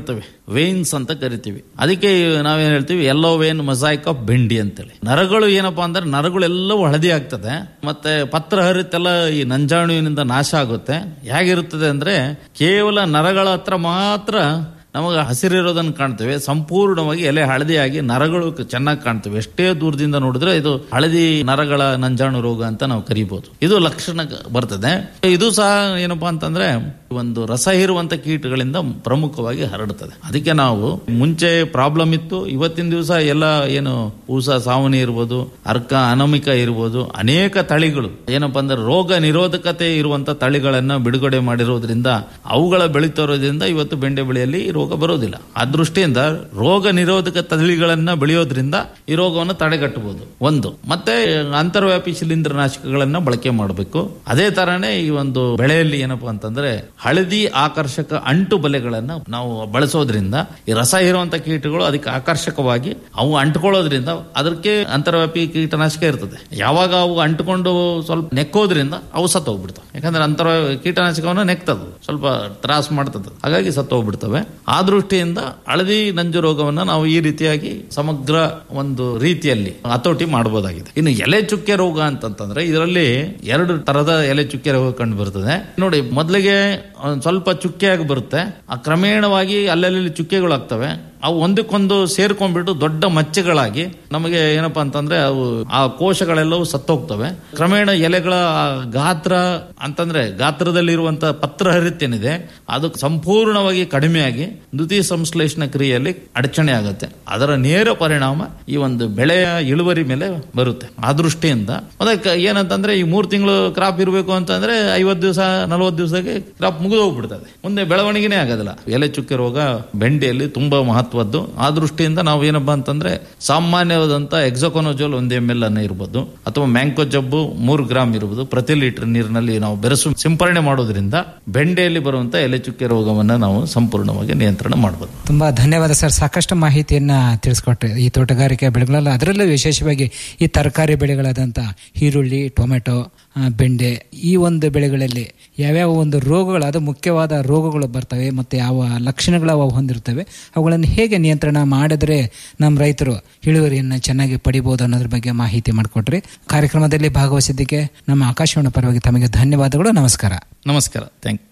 ವೇನ್ಸ್ ಅಂತ ಕರಿತೀವಿ ಅದಕ್ಕೆ ನಾವೇನ್ ಹೇಳ್ತೀವಿ ಎಲ್ಲೋ ವೇನ್ ಮೊಸಾಯಿಕ್ ಆಫ್ ಬೆಂಡಿ ಅಂತೇಳಿ ನರಗಳು ಏನಪ್ಪಾ ಅಂದ್ರೆ ನರಗಳೆಲ್ಲವೂ ಹಳದಿ ಆಗ್ತದೆ ಮತ್ತೆ ಪತ್ರ ಹರಿತೆಲ್ಲ ಈ ನಂಜಾಣುವಿನಿಂದ ನಾಶ ಆಗುತ್ತೆ ಹೇಗಿರುತ್ತದೆ ಅಂದ್ರೆ ಕೇವಲ ನರಗಳ ಹತ್ರ ಮಾತ್ರ ನಮಗೆ ಹಸಿರಿರೋದನ್ನು ಕಾಣ್ತೇವೆ ಸಂಪೂರ್ಣವಾಗಿ ಎಲೆ ಹಳದಿಯಾಗಿ ನರಗಳು ಚೆನ್ನಾಗಿ ಕಾಣ್ತವೆ ಎಷ್ಟೇ ದೂರದಿಂದ ನೋಡಿದ್ರೆ ಇದು ಹಳದಿ ನರಗಳ ನಂಜಾಣು ರೋಗ ಅಂತ ನಾವು ಕರಿಬಹುದು ಇದು ಲಕ್ಷಣ ಬರ್ತದೆ ಇದು ಸಹ ಏನಪ್ಪಾ ಅಂತಂದ್ರೆ ಒಂದು ರಸ ಹೀರುವಂತ ಕೀಟಗಳಿಂದ ಪ್ರಮುಖವಾಗಿ ಹರಡುತ್ತದೆ ಅದಕ್ಕೆ ನಾವು ಮುಂಚೆ ಪ್ರಾಬ್ಲಮ್ ಇತ್ತು ಇವತ್ತಿನ ದಿವಸ ಎಲ್ಲ ಏನು ಊಸ ಸಾವನಿ ಇರ್ಬೋದು ಅರ್ಕ ಅನಮಿಕ ಇರ್ಬೋದು ಅನೇಕ ತಳಿಗಳು ಏನಪ್ಪಾ ಅಂದ್ರೆ ರೋಗ ನಿರೋಧಕತೆ ಇರುವಂತ ತಳಿಗಳನ್ನ ಬಿಡುಗಡೆ ಮಾಡಿರೋದ್ರಿಂದ ಅವುಗಳ ಬೆಳೀತಿರೋದ್ರಿಂದ ಇವತ್ತು ಬೆಂಡೆ ಬೆಳೆಯಲ್ಲಿ ಈ ರೋಗ ಬರೋದಿಲ್ಲ ಆ ದೃಷ್ಟಿಯಿಂದ ರೋಗ ನಿರೋಧಕ ತಳಿಗಳನ್ನ ಬೆಳೆಯೋದ್ರಿಂದ ಈ ರೋಗವನ್ನು ತಡೆಗಟ್ಟಬಹುದು ಒಂದು ಮತ್ತೆ ಅಂತರ್ವ್ಯಾಪಿ ಶಿಲೀಂಧ್ರನಾಶಕಗಳನ್ನ ಬಳಕೆ ಮಾಡಬೇಕು ಅದೇ ತರನೇ ಈ ಒಂದು ಬೆಳೆಯಲ್ಲಿ ಏನಪ್ಪಾ ಅಂತಂದ್ರೆ ಹಳದಿ ಆಕರ್ಷಕ ಅಂಟು ಬಲೆಗಳನ್ನ ನಾವು ಬಳಸೋದ್ರಿಂದ ಈ ರಸ ಇರುವಂತ ಕೀಟಗಳು ಅದಕ್ಕೆ ಆಕರ್ಷಕವಾಗಿ ಅವು ಅಂಟ್ಕೊಳ್ಳೋದ್ರಿಂದ ಅದಕ್ಕೆ ಅಂತರ್ವ್ಯಾಪಿ ಕೀಟನಾಶಕ ಇರ್ತದೆ ಯಾವಾಗ ಅವು ಅಂಟ್ಕೊಂಡು ಸ್ವಲ್ಪ ನೆಕ್ಕೋದ್ರಿಂದ ಅವು ಸತ್ತು ಹೋಗ್ಬಿಡ್ತವೆ ಯಾಕಂದ್ರೆ ಅಂತರ ಕೀಟನಾಶಕವನ್ನು ನೆಕ್ತದು ಸ್ವಲ್ಪ ತ್ರಾಸ ಮಾಡ್ತದೆ ಹಾಗಾಗಿ ಸತ್ತು ಹೋಗ್ಬಿಡ್ತವೆ ಆ ದೃಷ್ಟಿಯಿಂದ ಹಳದಿ ನಂಜು ರೋಗವನ್ನ ನಾವು ಈ ರೀತಿಯಾಗಿ ಸಮಗ್ರ ಒಂದು ರೀತಿಯಲ್ಲಿ ಹತೋಟಿ ಮಾಡಬಹುದಾಗಿದೆ ಇನ್ನು ಎಲೆ ಚುಕ್ಕೆ ರೋಗ ಅಂತಂತಂದ್ರೆ ಇದರಲ್ಲಿ ಎರಡು ತರದ ಎಲೆ ಚುಕ್ಕೆ ರೋಗ ಕಂಡು ಬರ್ತದೆ ನೋಡಿ ಮೊದಲಿಗೆ ಒಂದ್ ಸ್ವಲ್ಪ ಚುಕ್ಕೆಯಾಗಿ ಬರುತ್ತೆ ಆ ಕ್ರಮೇಣವಾಗಿ ಅಲ್ಲಲ್ಲಿ ಚುಕ್ಕೆಗಳು ಆಗ್ತವೆ ಅವು ಒಂದಕ್ಕೊಂದು ಸೇರ್ಕೊಂಡ್ಬಿಟ್ಟು ದೊಡ್ಡ ಮಚ್ಚೆಗಳಾಗಿ ನಮಗೆ ಏನಪ್ಪಾ ಅಂತಂದ್ರೆ ಅವು ಆ ಕೋಶಗಳೆಲ್ಲವೂ ಸತ್ತೋಗ್ತವೆ ಕ್ರಮೇಣ ಎಲೆಗಳ ಗಾತ್ರ ಅಂತಂದ್ರೆ ಗಾತ್ರದಲ್ಲಿರುವಂತ ಪತ್ರಹರಿತೇನಿದೆ ಅದು ಸಂಪೂರ್ಣವಾಗಿ ಕಡಿಮೆಯಾಗಿ ದ್ವಿತೀಯ ಸಂಶ್ಲೇಷಣ ಕ್ರಿಯೆಯಲ್ಲಿ ಅಡಚಣೆ ಆಗುತ್ತೆ ಅದರ ನೇರ ಪರಿಣಾಮ ಈ ಒಂದು ಬೆಳೆಯ ಇಳುವರಿ ಮೇಲೆ ಬರುತ್ತೆ ಆ ದೃಷ್ಟಿಯಿಂದ ಅದಕ್ಕೆ ಏನಂತಂದ್ರೆ ಈ ಮೂರು ತಿಂಗಳು ಕ್ರಾಪ್ ಇರಬೇಕು ಅಂತಂದ್ರೆ ಐವತ್ತು ದಿವಸ ನಲವತ್ತು ದಿವಸಕ್ಕೆ ಕ್ರಾಪ್ ಮುಗಿದು ಹೋಗ್ಬಿಡ್ತದೆ ಮುಂದೆ ಬೆಳವಣಿಗೆನೇ ಆಗೋದಿಲ್ಲ ಎಲೆ ಚುಕ್ಕೆ ರೋಗ ಬೆಂಡೆಯಲ್ಲಿ ತುಂಬಾ ಮಹತ್ವದ್ದು ಆ ದೃಷ್ಟಿಯಿಂದ ನಾವು ಏನಪ್ಪಾ ಅಂತಂದ್ರೆ ಸಾಮಾನ್ಯವಾದಂತ ಎಕ್ಸೋಕೊನೋಜೋಲ್ ಒಂದು ಎಂ ಎಲ್ ಅನ್ನ ಇರ್ಬೋದು ಅಥವಾ ಮ್ಯಾಂಕೋ ಜಬ್ಬು ಮೂರು ಗ್ರಾಮ್ ಇರ್ಬೋದು ಪ್ರತಿ ಲೀಟರ್ ನೀರಿನಲ್ಲಿ ನಾವು ಬೆರೆಸು ಸಿಂಪರಣೆ ಮಾಡೋದ್ರಿಂದ ಬೆಂಡೆಯಲ್ಲಿ ಬರುವಂತ ಎಲೆ ಚುಕ್ಕೆ ರೋಗವನ್ನ ನಾವು ಸಂಪೂರ್ಣವಾಗಿ ನಿಯಂತ್ರಣ ಮಾಡಬಹುದು ತುಂಬಾ ಧನ್ಯವಾದ ಸರ್ ಸಾಕಷ್ಟು ಮಾಹಿತಿಯನ್ನ ತಿಳಿಸ್ಕೊಟ್ರಿ ಈ ತೋಟಗಾರಿಕೆ ಬೆಳೆಗಳೆಲ್ಲ ಅದರಲ್ಲೂ ವಿಶೇಷವಾಗಿ ಈ ತರಕಾರಿ ಬೆಳೆಗಳಾದಂಥ ಈರುಳ್ಳಿ ಟೊಮೆಟೊ ಆ, ಬೆಂಡೆ ಈ ಒಂದು ಬೆಳೆಗಳಲ್ಲಿ ಯಾವ್ಯಾವ ಒಂದು ರೋಗಗಳು ಅದು ಮುಖ್ಯವಾದ ರೋಗಗಳು ಬರ್ತವೆ ಮತ್ತು ಯಾವ ಲಕ್ಷಣಗಳು ಅವು ಹೊಂದಿರ್ತವೆ ಅವುಗಳನ್ನು ಹೇಗೆ ನಿಯಂತ್ರಣ ಮಾಡಿದ್ರೆ ನಮ್ಮ ರೈತರು ಇಳುವರಿಯನ್ನು ಚೆನ್ನಾಗಿ ಪಡಿಬಹುದು ಅನ್ನೋದ್ರ ಬಗ್ಗೆ ಮಾಹಿತಿ ಮಾಡಿಕೊಟ್ರಿ ಕಾರ್ಯಕ್ರಮದಲ್ಲಿ ಭಾಗವಹಿಸಿದ್ದಕ್ಕೆ ನಮ್ಮ ಆಕಾಶವಾಣಿ ಪರವಾಗಿ ತಮಗೆ ಧನ್ಯವಾದಗಳು ನಮಸ್ಕಾರ ನಮಸ್ಕಾರ ಥ್ಯಾಂಕ್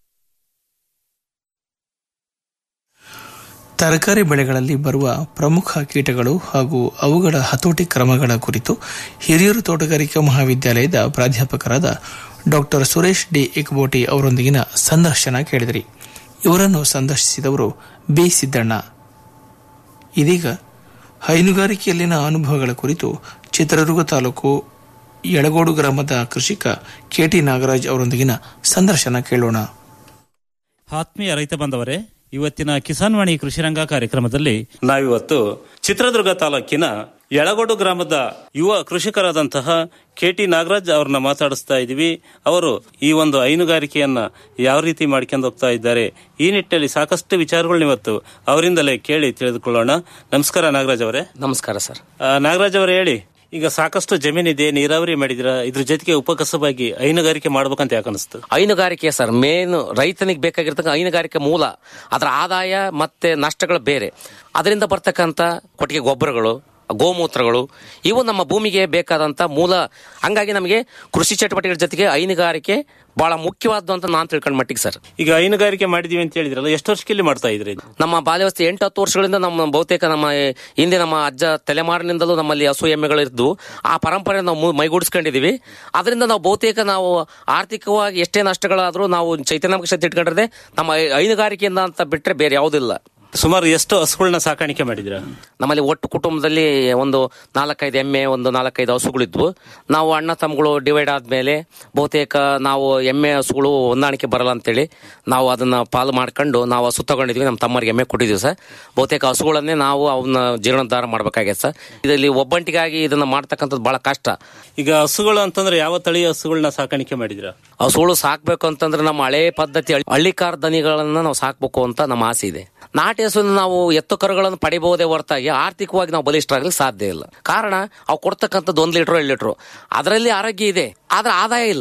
ತರಕಾರಿ ಬೆಳೆಗಳಲ್ಲಿ ಬರುವ ಪ್ರಮುಖ ಕೀಟಗಳು ಹಾಗೂ ಅವುಗಳ ಹತೋಟಿ ಕ್ರಮಗಳ ಕುರಿತು ಹಿರಿಯೂರು ತೋಟಗಾರಿಕಾ ಮಹಾವಿದ್ಯಾಲಯದ ಪ್ರಾಧ್ಯಾಪಕರಾದ ಡಾಕ್ಟರ್ ಸುರೇಶ್ ಡಿ ಇಕ್ಬೋಟಿ ಅವರೊಂದಿಗಿನ ಸಂದರ್ಶನ ಕೇಳಿದಿರಿ ಇವರನ್ನು ಸಂದರ್ಶಿಸಿದವರು ಬಿ ಸಿದ್ದಣ್ಣ ಇದೀಗ ಹೈನುಗಾರಿಕೆಯಲ್ಲಿನ ಅನುಭವಗಳ ಕುರಿತು ಚಿತ್ರದುರ್ಗ ತಾಲೂಕು ಯಳಗೋಡು ಗ್ರಾಮದ ಕೃಷಿಕ ಕೆಟಿ ನಾಗರಾಜ್ ಅವರೊಂದಿಗಿನ ಸಂದರ್ಶನ ಕೇಳೋಣ ಆತ್ಮೀಯ ರೈತ ಬಾಂಧವರೇ ಇವತ್ತಿನ ಕಿಸಾನ್ ವಾಣಿ ಕೃಷಿರಂಗ ಕಾರ್ಯಕ್ರಮದಲ್ಲಿ ನಾವಿವತ್ತು ಚಿತ್ರದುರ್ಗ ತಾಲೂಕಿನ ಯಳಗೋಡು ಗ್ರಾಮದ ಯುವ ಕೃಷಿಕರಾದಂತಹ ಕೆ ಟಿ ನಾಗರಾಜ್ ಅವ್ರನ್ನ ಮಾತಾಡಿಸ್ತಾ ಇದ್ದೀವಿ ಅವರು ಈ ಒಂದು ಹೈನುಗಾರಿಕೆಯನ್ನ ಯಾವ ರೀತಿ ಮಾಡ್ಕೊಂಡು ಹೋಗ್ತಾ ಇದ್ದಾರೆ ಈ ನಿಟ್ಟಿನಲ್ಲಿ ಸಾಕಷ್ಟು ವಿಚಾರಗಳನ್ನ ಇವತ್ತು ಅವರಿಂದಲೇ ಕೇಳಿ ತಿಳಿದುಕೊಳ್ಳೋಣ ನಮಸ್ಕಾರ ನಾಗರಾಜ್ ಅವರೇ ನಮಸ್ಕಾರ ಸರ್ ಆ, ನಾಗರಾಜ್ ಅವರೇ ಹೇಳಿ ಈಗ ಸಾಕಷ್ಟು ಜಮೀನಿದೆ ನೀರಾವರಿ ಮಾಡಿದಿರ ಇದ್ರ ಜೊತೆಗೆ ಉಪಕಸಬಾಗಿ ಹೈನುಗಾರಿಕೆ ಮಾಡ್ಬೇಕಂತ ಯಾಕೆ ಅನಿಸ್ತು ಹೈನುಗಾರಿಕೆ ಸರ್ ಮೇನ್ ರೈತನಿಗೆ ಬೇಕಾಗಿರ್ತಕ್ಕ ಹೈನುಗಾರಿಕೆ ಮೂಲ ಅದರ ಆದಾಯ ಮತ್ತೆ ನಷ್ಟಗಳು ಬೇರೆ ಅದರಿಂದ ಬರ್ತಕ್ಕಂಥ ಕೊಟ್ಟಿಗೆ ಗೊಬ್ಬರಗಳು ಗೋಮೂತ್ರಗಳು ಇವು ನಮ್ಮ ಭೂಮಿಗೆ ಬೇಕಾದಂತ ಮೂಲ ಹಂಗಾಗಿ ನಮಗೆ ಕೃಷಿ ಚಟುವಟಿಕೆಗಳ ಜೊತೆಗೆ ಹೈನುಗಾರಿಕೆ ಬಹಳ ಮುಖ್ಯವಾದ್ದು ಅಂತ ನಾನು ತಿಳ್ಕೊಂಡ್ ಮಟ್ಟಿಗೆ ಸರ್ ಈಗ ಹೈನುಗಾರಿಕೆ ಮಾಡಿದೀವಿ ಅಂತ ಹೇಳಿದ್ರಲ್ಲ ಎಷ್ಟು ವರ್ಷಕ್ಕೆ ಮಾಡ್ತಾ ಇದ್ರಿ ಇದು? ನಮ್ಮ ಬಾಲ್ಯವಸ್ಥೆ ಎಂಟು ಹತ್ತು ವರ್ಷಗಳಿಂದ ನಮ್ಮ ಬಹುತೇಕ ನಮ್ಮ ಹಿಂದೆ ನಮ್ಮ ಅಜ್ಜ ತಲೆಮಾರಿನಿಂದಲೂ ನಮ್ಮಲ್ಲಿ ಹಸು ಎಮ್ಮೆಗಳು ಇದ್ದು ಆ ಪರಂಪರೆ ನಾವು ಮು- ಮೈಗೂಡಿಸ್ಕೊಂಡಿದೀವಿ ಅದರಿಂದ ನಾವು ಬಹುತೇಕ ನಾವು ಆರ್ಥಿಕವಾಗಿ ಎಷ್ಟೇ ನಷ್ಟಗಳಾದ್ರೂ ನಾವು ಚೈತನ್ಯ ಶಕ್ತಿ ಇಟ್ಕೊಂಡಿರದೆ ನಮ್ಮ ಹೈ- ಹೈನುಗಾರಿಕೆಯಿಂದ ಅಂತ ಬಿಟ್ರೆ ಬೇರೆ ಯಾವುದಿಲ್ಲ ಸುಮಾರು ಎಷ್ಟು ಹಸುಗಳನ್ನ ಸಾಕಾಣಿಕೆ ಮಾಡಿದ್ರ ನಮ್ಮಲ್ಲಿ ಒಟ್ಟು ಕುಟುಂಬದಲ್ಲಿ ಒಂದು ನಾಲ್ಕೈದು ಎಮ್ಮೆ ಒಂದು ನಾಲ್ಕೈದು ಹಸುಗಳಿದ್ವು ನಾವು ಅಣ್ಣ ತಮ್ಮಗಳು ಡಿವೈಡ್ ಆದ್ಮೇಲೆ ಬಹುತೇಕ ನಾವು ಎಮ್ಮೆ ಹಸುಗಳು ಹೊಂದಾಣಿಕೆ ಬರಲ್ಲ ಅಂತೇಳಿ ನಾವು ಅದನ್ನ ಪಾಲು ಮಾಡ್ಕೊಂಡು ನಾವು ಹಸು ತಗೊಂಡಿದ್ವಿ ನಮ್ಮ ತಮ್ಮರಿಗೆ ಎಮ್ಮೆ ಕೊಟ್ಟಿದ್ವಿ ಸರ್ ಬಹುತೇಕ ಹಸುಗಳನ್ನೇ ನಾವು ಅವನ್ನ ಜೀರ್ಣೋದ್ಧಾರ ಮಾಡ್ಬೇಕಾಗೈತೆ ಸರ್ ಇದರಲ್ಲಿ ಒಬ್ಬಂಟಿಗಾಗಿ ಇದನ್ನ ಮಾಡ್ತಕ್ಕಂಥದ್ದು ಬಹಳ ಕಷ್ಟ ಈಗ ಹಸುಗಳು ಅಂತಂದ್ರೆ ಯಾವ ತಳಿಯ ಹಸುಗಳನ್ನ ಸಾಕಾಣಿಕೆ ಮಾಡಿದ್ರ ಹಸುಗಳು ಸಾಕ್ಬೇಕು ಅಂತಂದ್ರೆ ನಮ್ಮ ಹಳೆ ಪದ್ಧತಿ ಹಳ್ಳಿ- ಹಳ್ಳಿಕಾರ ದನಿಗಳನ್ನ ನಾವು ಸಾಕ್ಬೇಕು ಅಂತ ನಮ್ಮ ಆಸೆ ಇದೆ ನಾಟಿ ಹಸುವಿನ ನಾವು ಎತ್ತು ಕರುಗಳನ್ನು ಪಡಿಬಹುದೇ ಹೊರತಾಗಿ ಆರ್ಥಿಕವಾಗಿ ನಾವು ಬಲಿಷ್ಠರಾಗಲಿಕ್ಕೆ ಸಾಧ್ಯ ಇಲ್ಲ ಕಾರಣ ಅವು ಕೊಡ್ತಕ್ಕಂಥದ್ದು ಒಂದ್ ಲೀಟರ್ ಎರಡು ಲೀಟರ್ ಅದರಲ್ಲಿ ಆರೋಗ್ಯ ಇದೆ ಆದ್ರೆ ಆದಾಯ ಇಲ್ಲ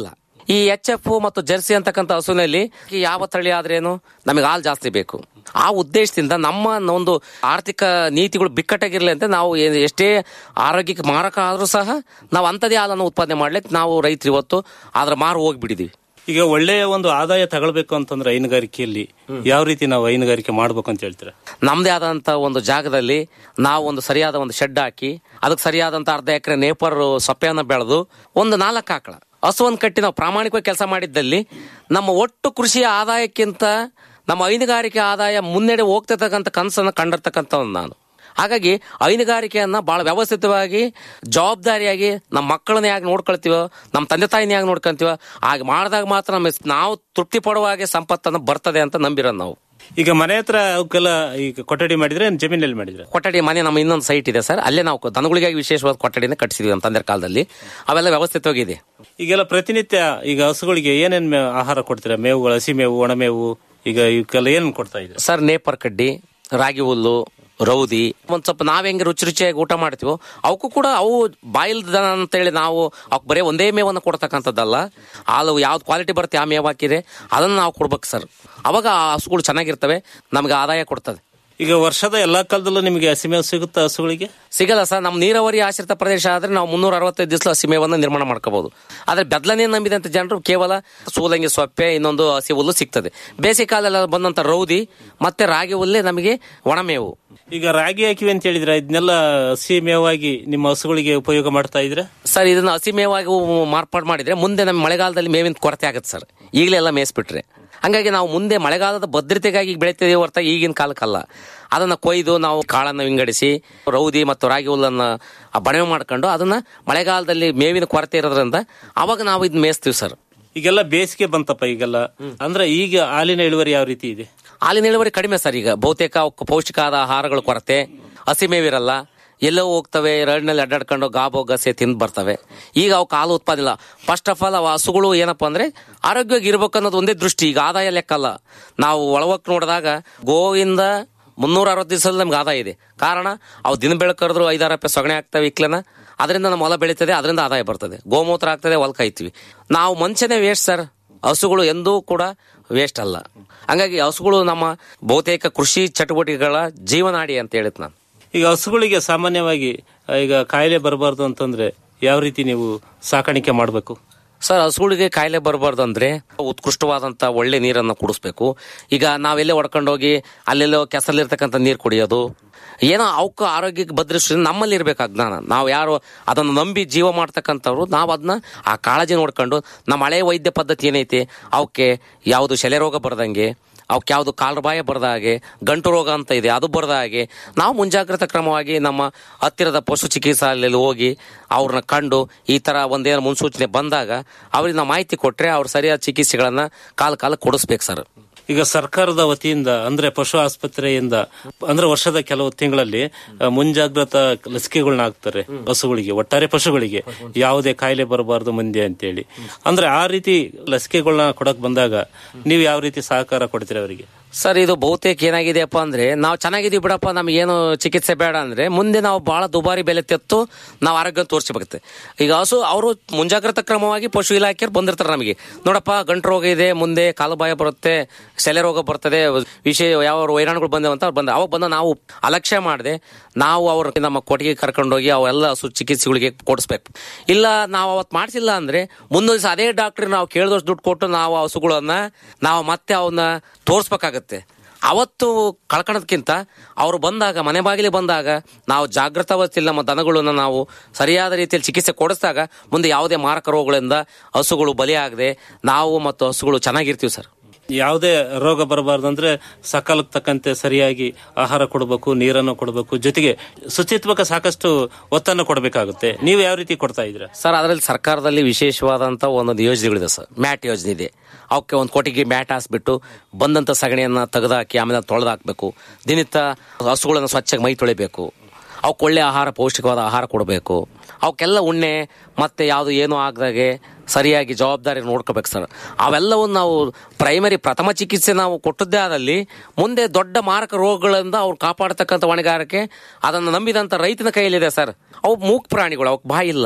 ಈ ಎಚ್ ಎಫ್ ಮತ್ತು ಜರ್ಸಿ ಅಂತಕ್ಕಂಥ ಹಸುವಿನಲ್ಲಿ ಯಾವ ತಳಿ ಆದ್ರೇನು ನಮಗೆ ಹಾಲು ಜಾಸ್ತಿ ಬೇಕು ಆ ಉದ್ದೇಶದಿಂದ ನಮ್ಮ ಒಂದು ಆರ್ಥಿಕ ನೀತಿಗಳು ಬಿಕ್ಕಟ್ಟಾಗಿರ್ಲಿ ಅಂತ ನಾವು ಏ- ಎಷ್ಟೇ ಆರೋಗ್ಯಕ್ಕೆ ಮಾರಕ ಆದ್ರೂ ಸಹ ನಾವು ಅಂಥದೇ ಹಾಲನ್ನು ಉತ್ಪಾದನೆ ಮಾಡ್ಲಿಕ್ಕೆ ನಾವು ರೈತರು ಇವತ್ತು ಅದ್ರ ಮಾರು ಹೋಗ್ಬಿಟ್ಟಿದೀವಿ ಈಗ ಒಳ್ಳೆಯ ಒಂದು ಆದಾಯ ತಗೊಳ್ಬೇಕು ಅಂತಂದ್ರೆ ಹೈನುಗಾರಿಕೆಯಲ್ಲಿ ಯಾವ ರೀತಿ ನಾವು ಹೈನುಗಾರಿಕೆ ಮಾಡ್ಬೇಕು ಅಂತ ಹೇಳ್ತೀರಾ ನಮ್ದೇ ಆದಂತ ಒಂದು ಜಾಗದಲ್ಲಿ ನಾವು ಒಂದು ಸರಿಯಾದ ಒಂದು ಶೆಡ್ ಹಾಕಿ ಅದಕ್ಕೆ ಸರಿಯಾದಂತ ಅರ್ಧ ಎಕರೆ ನೇಪರ್ ಸೊಪ್ಪೆಯನ್ನು ಬೆಳೆದು ಒಂದು ನಾಲ್ಕು ಆಕಳ ಹಸುವನ್ನು ಕಟ್ಟಿ ನಾವು ಪ್ರಾಮಾಣಿಕವಾಗಿ ಕೆಲಸ ಮಾಡಿದ್ದಲ್ಲಿ ನಮ್ಮ ಒಟ್ಟು ಕೃಷಿಯ ಆದಾಯಕ್ಕಿಂತ ನಮ್ಮ ಹೈನುಗಾರಿಕೆ ಆದಾಯ ಮುನ್ನಡೆ ಹೋಗ್ತಿರ್ತಕ್ಕಂಥ ಕನಸನ್ನು ಕಂಡಿರ್ತಕ್ಕಂಥವ್ನು ನಾನು ಹಾಗಾಗಿ ಹೈನುಗಾರಿಕೆಯನ್ನ ಬಹಳ ವ್ಯವಸ್ಥಿತವಾಗಿ ಜವಾಬ್ದಾರಿಯಾಗಿ ನಮ್ಮ ಮಕ್ಕಳನ್ನ ಯಾಕೆ ನೋಡ್ಕೊಳ್ತೀವೋ ನಮ್ಮ ತಂದೆ ತಾಯಿನ ಯಾಕೆ ನೋಡ್ಕೊಂತೀವೋ ಹಾಗೆ ಮಾಡಿದಾಗ ಮಾತ್ರ ನಮ್ಮ ನಾವು ತೃಪ್ತಿ ಪಡುವ ಹಾಗೆ ಸಂಪತ್ತನ್ನು ಬರ್ತದೆ ಅಂತ ನಂಬಿರೋದು ನಾವು ಈಗ ಮನೆ ಹತ್ರ ಅವಕ್ಕೆಲ್ಲ ಈಗ ಕೊಠಡಿ ಮಾಡಿದ್ರೆ ಏನ್ ಜಮೀನಲ್ಲಿ ಮಾಡಿದ್ರೆ ಕೊಠಡಿ ಮನೆ ನಮ್ಮ ಇನ್ನೊಂದು ಸೈಟ್ ಇದೆ ಸರ್ ಅಲ್ಲೇ ನಾವು ದನಗಳಿಗಾಗಿ ವಿಶೇಷವಾದ ಕೊಠಡಿನ ಕಟ್ಟಿಸಿದ್ವಿ ನಮ್ಮ ತಂದೆ ಕಾಲದಲ್ಲಿ ಅವೆಲ್ಲ ವ್ಯವಸ್ಥಿತವಾಗಿದೆ ಈಗೆಲ್ಲ ಪ್ರತಿನಿತ್ಯ ಈಗ ಹಸುಗಳಿಗೆ ಏನೇನ್ ಮೇ- ಆಹಾರ ಕೊಡ್ತೀರಾ ಮೇವುಗಳು ಹಸಿ ಮೇವು ಒಣಮೇವು ಈಗ ಇವಕ್ಕೆಲ್ಲ ಏನ್ ಕೊಡ್ತಾ ಇದ್ದೀರಾ ಸರ್ ನೇಪರ್ ಕಡ್ಡಿ ರಾಗಿ ಹುಲ್ಲು ರೌದಿ ಒಂದ್ ಸ್ವಲ್ಪ ನಾವ್ ಹೆಂಗೆ ರುಚಿ ರುಚಿಯಾಗಿ ಊಟ ಮಾಡ್ತೀವೋ ಅವಕ್ಕೂ ಕೂಡ ಅವು ಬಾಯಿಲ್ದ ದನ ಅಂತೇಳಿ ನಾವು ಅವಕ್ಕೆ ಬರೀ ಒಂದೇ ಮೇವನ್ನು ಕೊಡ್ತಕ್ಕಂಥದ್ದಲ್ಲ ಹಾಲು ಯಾವ್ದು ಕ್ವಾಲಿಟಿ ಬರುತ್ತೆ ಆ ಮೇವು ಹಾಕಿದ್ರೆ ಅದನ್ನ ನಾವು ಕೊಡ್ಬೇಕು ಸರ್ ಅವಾಗ ಆ ಹಸುಗಳು ಚೆನ್ನಾಗಿರ್ತವೆ ನಮ್ಗೆ ಆದಾಯ ಕೊಡ್ತದೆ ಈಗ ವರ್ಷದ ಎಲ್ಲಾ ಕಾಲದಲ್ಲೂ ನಿಮಗೆ ಹಸಿ ಮೇವು ಸಿಗುತ್ತಾ ಹಸುಗಳಿಗೆ ಸಿಗಲ್ಲ ಸರ್ ನಮ್ಮ ನೀರಾವರಿ ಆಶ್ರಿತ ಪ್ರದೇಶ ಆದ್ರೆ ನಾವು ಮುನ್ನೂರ ಅರವತ್ತೈದು ದಿವಸ ಹಸಿಮೇವನ್ನು ನಿರ್ಮಾಣ ಮಾಡ್ಕೋಬಹುದು ಆದ್ರೆ ಬೆದ್ಲನೇ ನಂಬಿದಂತ ಜನರು ಕೇವಲ ಸೂಲಂಗಿ ಸೊಪ್ಪೆ ಇನ್ನೊಂದು ಹಸಿ ಹುಲ್ಲು ಸಿಗ್ತದೆ ಬೇಸಿಗೆ ಕಾಲೆಲ್ಲ ಬಂದಂತ ರೌದಿ ಮತ್ತೆ ರಾಗಿ ಹುಲ್ಲೇ ನಮಗೆ ಒಣಮೇವು ಈಗ ರಾಗಿ ಹಾಕಿವಿ ಅಂತ ಹೇಳಿದ್ರೆ ಇದನ್ನೆಲ್ಲ ಹಸಿ ಮೇವಾಗಿ ನಿಮ್ಮ ಹಸುಗಳಿಗೆ ಉಪಯೋಗ ಮಾಡ್ತಾ ಇದ್ರೆ ಸರ್ ಇದನ್ನ ಹಸಿ ಮೇವಾಗಿ ಮಾರ್ಪಾಡು ಮಾಡಿದ್ರೆ ಮುಂದೆ ನಮ್ಮ ಮಳೆಗಾಲದಲ್ಲಿ ಮೇವಿನ ಕೊರತೆ ಆಗುತ್ತೆ ಸರ್ ಈಗಲೇ ಎಲ್ಲ ಮೇಯಿಸ್ಬಿಟ್ರೆ ಹಂಗಾಗಿ ನಾವು ಮುಂದೆ ಮಳೆಗಾಲದ ಭದ್ರತೆಗಾಗಿ ಈಗ ಬೆಳಿತೀವಿ ಹೊರತ ಈಗಿನ ಕಾಲಕ್ಕಲ್ಲ ಅದನ್ನ ಕೊಯ್ದು ನಾವು ಕಾಳನ್ನು ವಿಂಗಡಿಸಿ ರೌದಿ ಮತ್ತು ರಾಗಿ ಹುಲ್ಲನ್ನ ಆ ಬಣವೆ ಮಾಡ್ಕೊಂಡು ಅದನ್ನ ಮಳೆಗಾಲದಲ್ಲಿ ಮೇವಿನ ಕೊರತೆ ಇರೋದ್ರಿಂದ ಅವಾಗ ನಾವು ಇದನ್ನ ಮೇಯಿಸ್ತೀವಿ ಸರ್ ಈಗೆಲ್ಲ ಬೇಸಿಗೆ ಬಂತಪ್ಪ ಈಗೆಲ್ಲ ಅಂದ್ರೆ ಈಗ ಹಾಲಿನ ಇಳುವರಿ ಯಾವ ರೀತಿ ಇದೆ ಹಾಲಿನ ಇಳುವರಿ ಕಡಿಮೆ ಸರ್ ಈಗ ಬಹುತೇಕ ಅವಕ್ಕೆ ಪೌಷ್ಟಿಕಾದ ಆಹಾರಗಳ ಕೊರತೆ ಹಸಿ ಮೇವಿರಲ್ಲ ಎಲ್ಲೋ ಹೋಗ್ತವೆ ರಡ್ನಲ್ಲಿ ಅಡ್ಡಾಡ್ಕೊಂಡು ಗಾಬೋ ಗಸೆ ತಿಂದು ಬರ್ತವೆ ಈಗ ಅವಕ್ಕೆ ಹಾಲು ಉತ್ಪಾದಿಲ್ಲ ಫಸ್ಟ್ ಆಫ್ ಆಲ್ ಅವು ಹಸುಗಳು ಏನಪ್ಪಾ ಅಂದ್ರೆ ಆರೋಗ್ಯವಾಗಿ ಇರ್ಬೇಕು ಅನ್ನೋದು ಒಂದೇ ದೃಷ್ಟಿ ಈಗ ಆದಾಯ ಲೆಕ್ಕಲ್ಲ ನಾವು ಒಳವಕ್ಕೆ ನೋಡಿದಾಗ ಗೋವಿಂದ ಮುನ್ನೂರ ಅರವತ್ತು ದಿವಸದಲ್ಲಿ ನಮ್ಗೆ ಆದಾಯ ಇದೆ ಕಾರಣ ಅವು ದಿನ ಬೆಳಕರಿದ್ರು ಐದಾರು ರೂಪಾಯಿ ಸೊಗಣೆ ಆಗ್ತವೆ ಇಕ್ಲನ ಅದರಿಂದ ನಮ್ಮ ಹೊಲ ಬೆಳೀತದೆ ಅದರಿಂದ ಆದಾಯ ಬರ್ತದೆ ಗೋಮೂತ್ರ ಆಗ್ತದೆ ಹೊಲ ಕಾಯ್ತೀವಿ ನಾವು ಮನುಷ್ಯನೇ ವೇಸ್ಟ್ ಸರ್ ಹಸುಗಳು ಎಂದೂ ಕೂಡ ವೇಸ್ಟ್ ಅಲ್ಲ ಹಂಗಾಗಿ ಹಸುಗಳು ನಮ್ಮ ಬಹುತೇಕ ಕೃಷಿ ಚಟುವಟಿಕೆಗಳ ಜೀವನಾಡಿ ಅಂತ ಹೇಳಿದ್ ನಾನು ಈಗ ಹಸುಗಳಿಗೆ ಸಾಮಾನ್ಯವಾಗಿ ಆ, ಈಗ ಕಾಯಿಲೆ ಬರಬಾರ್ದು ಅಂತಂದ್ರೆ ಯಾವ ರೀತಿ ನೀವು ಸಾಕಾಣಿಕೆ ಮಾಡಬೇಕು ಸರ್ ಹಸುಗಳಿಗೆ ಕಾಯಿಲೆ ಬರಬಾರ್ದು ಅಂದ್ರೆ ಉತ್ಕೃಷ್ಟವಾದಂತ ಒಳ್ಳೆ ನೀರನ್ನ ಕುಡಿಸ್ಬೇಕು ಈಗ ನಾವೆಲ್ಲೇ ಹೊಡ್ಕೊಂಡೋಗಿ ಅಲ್ಲೆಲ್ಲೋ ಕೆಸರಲ್ಲಿರ್ತಕ್ಕಂಥ ನೀರು ಕುಡಿಯೋದು ಏನೋ ಅವಕ್ಕೆ ಆರೋಗ್ಯಕ್ಕೆ ಭದ್ರಿಸಿ ನಮ್ಮಲ್ಲಿ ಇರ್ಬೇಕು ಆ ಜ್ಞಾನ ನಾವು ಯಾರು ಅದನ್ನು ನಂಬಿ ಜೀವ ಮಾಡ್ತಕ್ಕಂಥವ್ರು ನಾವು ಅದನ್ನ ಆ ಕಾಳಜಿ ನೋಡ್ಕೊಂಡು ನಮ್ಮ ಹಳೆ ವೈದ್ಯ ಪದ್ಧತಿ ಏನೈತಿ ಅವಕ್ಕೆ ಯಾವುದು ಶೆಲೆ ರೋಗ ಬರದಂಗೆ ಅವಕ್ಕೆ ಯಾವುದು ಕಾಲುಬಾಯ ಬರದ ಹಾಗೆ ಗಂಟು ರೋಗ ಅಂತ ಇದೆ ಅದು ಬರದ ಹಾಗೆ ನಾವು ಮುಂಜಾಗ್ರತಾ ಕ್ರಮವಾಗಿ ನಮ್ಮ ಹತ್ತಿರದ ಪಶು ಚಿಕಿತ್ಸಾಲಯಲ್ಲಿ ಹೋಗಿ ಅವ್ರನ್ನ ಕಂಡು ಈ ತರ ಒಂದೇನು ಮುನ್ಸೂಚನೆ ಬಂದಾಗ ಅವ್ರಿಗೆ ನಾವು ಮಾಹಿತಿ ಕೊಟ್ರೆ ಅವ್ರು ಸರಿಯಾದ ಚಿಕಿತ್ಸೆಗಳನ್ನ ಕಾಲ ಕಾಲ ಕೊಡಿಸ್ಬೇಕು ಸರ್ ಈಗ ಸರ್ಕಾರದ ವತಿಯಿಂದ ಅಂದ್ರೆ ಪಶು ಆಸ್ಪತ್ರೆಯಿಂದ ಅಂದ್ರೆ ವರ್ಷದ ಕೆಲವು ತಿಂಗಳಲ್ಲಿ ಆ, ಮುಂಜಾಗ್ರತಾ ಲಸಿಕೆಗಳನ್ನ ಹಾಕ್ತಾರೆ ಹಸುಗಳಿಗೆ ಒಟ್ಟಾರೆ ಪಶುಗಳಿಗೆ ಯಾವುದೇ ಕಾಯಿಲೆ ಬರಬಾರದು ಮುಂದೆ ಅಂತೇಳಿ ಅಂದ್ರೆ ಆ ರೀತಿ ಲಸಿಕೆಗಳನ್ನ ಕೊಡಕ್ ಬಂದಾಗ ನೀವು ಯಾವ ರೀತಿ ಸಹಕಾರ ಕೊಡ್ತೀರಿ ಅವರಿಗೆ ಸರ್ ಇದು ಬಹುತೇಕ ಏನಾಗಿದೆಯಪ್ಪ ಅಂದ್ರೆ ನಾವು ಚೆನ್ನಾಗಿದೀವಿ ಬಿಡಪ್ಪ ನಮಗೇನು ಚಿಕಿತ್ಸೆ ಬೇಡ ಅಂದ್ರೆ ಮುಂದೆ ನಾವು ಬಹಳ ದುಬಾರಿ ಬೆಲೆ ತೆತ್ತು ನಾವು ಆರೋಗ್ಯ ತೋರಿಸಬೇಕಾಗುತ್ತೆ ಈಗ ಹಸು ಅವರು ಮುಂಜಾಗ್ರತಾ ಕ್ರಮವಾಗಿ ಪಶು ಇಲಾಖೆಯವ್ರು ಬಂದಿರ್ತಾರೆ ನಮಗೆ ನೋಡಪ್ಪ ಗಂಟು ರೋಗ ಇದೆ ಮುಂದೆ ಕಾಲುಬಾಯ ಬರುತ್ತೆ ಸೆಲೆ ರೋಗ ಬರ್ತದೆ ವಿಷಯ ಯಾವ ವೈರಾಣುಗಳು ಬಂದವು ಅಂತ ಅವ್ರು ಬಂದ ಅವಾಗ ಬಂದ ನಾವು ಅಲಕ್ಷ್ಯ ಮಾಡದೆ ನಾವು ಅವ್ರ ನಮ್ಮ ಕೊಟ್ಟಿಗೆ ಕರ್ಕೊಂಡೋಗಿ ಅವೆಲ್ಲ ಹಸು ಚಿಕಿತ್ಸೆಗಳಿಗೆ ಕೊಡಿಸ್ಬೇಕು ಇಲ್ಲ ನಾವು ಅವತ್ತು ಮಾಡಿಸಿಲ್ಲ ಅಂದ್ರೆ ಮುಂದೊಂದು ದಿವಸ ಅದೇ ಡಾಕ್ಟರ್ ನಾವು ಕೇಳಿದಷ್ಟು ದುಡ್ಡು ಕೊಟ್ಟು ನಾವು ಆ ಹಸುಗಳನ್ನ ನಾವು ಮತ್ತೆ ಅವನ್ನ ತೋರಿಸ್ಬೇಕಾಗತ್ತೆ ಅವತ್ತು ಕಳ್ಕೊಳೋದಕ್ಕಿಂತ ಅವ್ರು ಬಂದಾಗ ಮನೆ ಬಾಗಿಲಿಗೆ ಬಂದಾಗ ನಾವು ಜಾಗೃತಾವಸ್ಥೆಯಲ್ಲಿ ನಮ್ಮ ದನಗಳನ್ನ ನಾವು ಸರಿಯಾದ ರೀತಿಯಲ್ಲಿ ಚಿಕಿತ್ಸೆ ಕೊಡಿಸಿದಾಗ ಮುಂದೆ ಯಾವುದೇ ಮಾರಕ ರೋಗಗಳಿಂದ ಹಸುಗಳು ಬಲಿಯಾಗದೆ ನಾವು ಮತ್ತು ಹಸುಗಳು ಚೆನ್ನಾಗಿರ್ತೀವಿ ಸರ್ ಯಾವುದೇ ರೋಗ ಬರಬಾರ್ದು ಅಂದ್ರೆ ಸಕಾಲಕ್ಕೆ ತಕ್ಕಂತೆ ಸರಿಯಾಗಿ ಆಹಾರ ಕೊಡಬೇಕು ನೀರನ್ನು ಕೊಡಬೇಕು ಜೊತೆಗೆ ಶುಚಿತ್ವಕ್ಕೆ ಸಾಕಷ್ಟು ಒತ್ತನ್ನು ಕೊಡಬೇಕಾಗುತ್ತೆ ನೀವು ಯಾವ ರೀತಿ ಕೊಡ್ತಾ ಇದ್ದೀರಾ ಸರ್ ಅದರಲ್ಲಿ ಸರ್ಕಾರದಲ್ಲಿ ವಿಶೇಷವಾದಂತ ಒಂದೊಂದು ಯೋಜನೆಗಳಿದೆ ಸರ್ ಮ್ಯಾಟ್ ಯೋಜನೆ ಇದೆ ಅವಕ್ಕೆ ಒಂದು ಕೋಟಿಗೆ ಮ್ಯಾಟ್ ಹಾಸ್ಬಿಟ್ಟು ಬಂದಂತ ಸಗಣಿಯನ್ನ ತೆಗೆದಾಕಿ ಆಮೇಲೆ ತೊಳೆದು ಹಾಕ್ಬೇಕು ದಿನಿತ ಹಸುಗಳನ್ನು ಸ್ವಚ್ಛವಾಗಿ ಮೈ ತೊಳಿಬೇಕು ಅವಕ್ಕೆ ಒಳ್ಳೆ ಆಹಾರ ಪೌಷ್ಟಿಕವಾದ ಆಹಾರ ಕೊಡಬೇಕು ಅವಕ್ಕೆಲ್ಲ ಉಣ್ಣೆ ಮತ್ತೆ ಯಾವುದು ಏನು ಆಗದಾಗೆ ಸರಿಯಾಗಿ ಜವಾಬ್ದಾರಿ ನೋಡ್ಕೋಬೇಕು ಸರ್ ಅವೆಲ್ಲವನ್ನು ನಾವು ಪ್ರೈಮರಿ ಪ್ರಥಮ ಚಿಕಿತ್ಸೆ ನಾವು ಕೊಟ್ಟದ್ದೇ ಆದಲ್ಲಿ ಮುಂದೆ ದೊಡ್ಡ ಮಾರಕ ರೋಗಗಳಿಂದ ಅವ್ರು ಕಾಪಾಡತಕ್ಕಂಥ ಹೊಣೆಗಾರಿಕೆ ಅದನ್ನು ನಂಬಿದಂಥ ರೈತನ ಕೈಯಲ್ಲಿದೆ ಸರ್ ಅವು ಮೂಕ್ ಪ್ರಾಣಿಗಳು ಅವಕ್ಕೆ ಬಾಯಿ ಇಲ್ಲ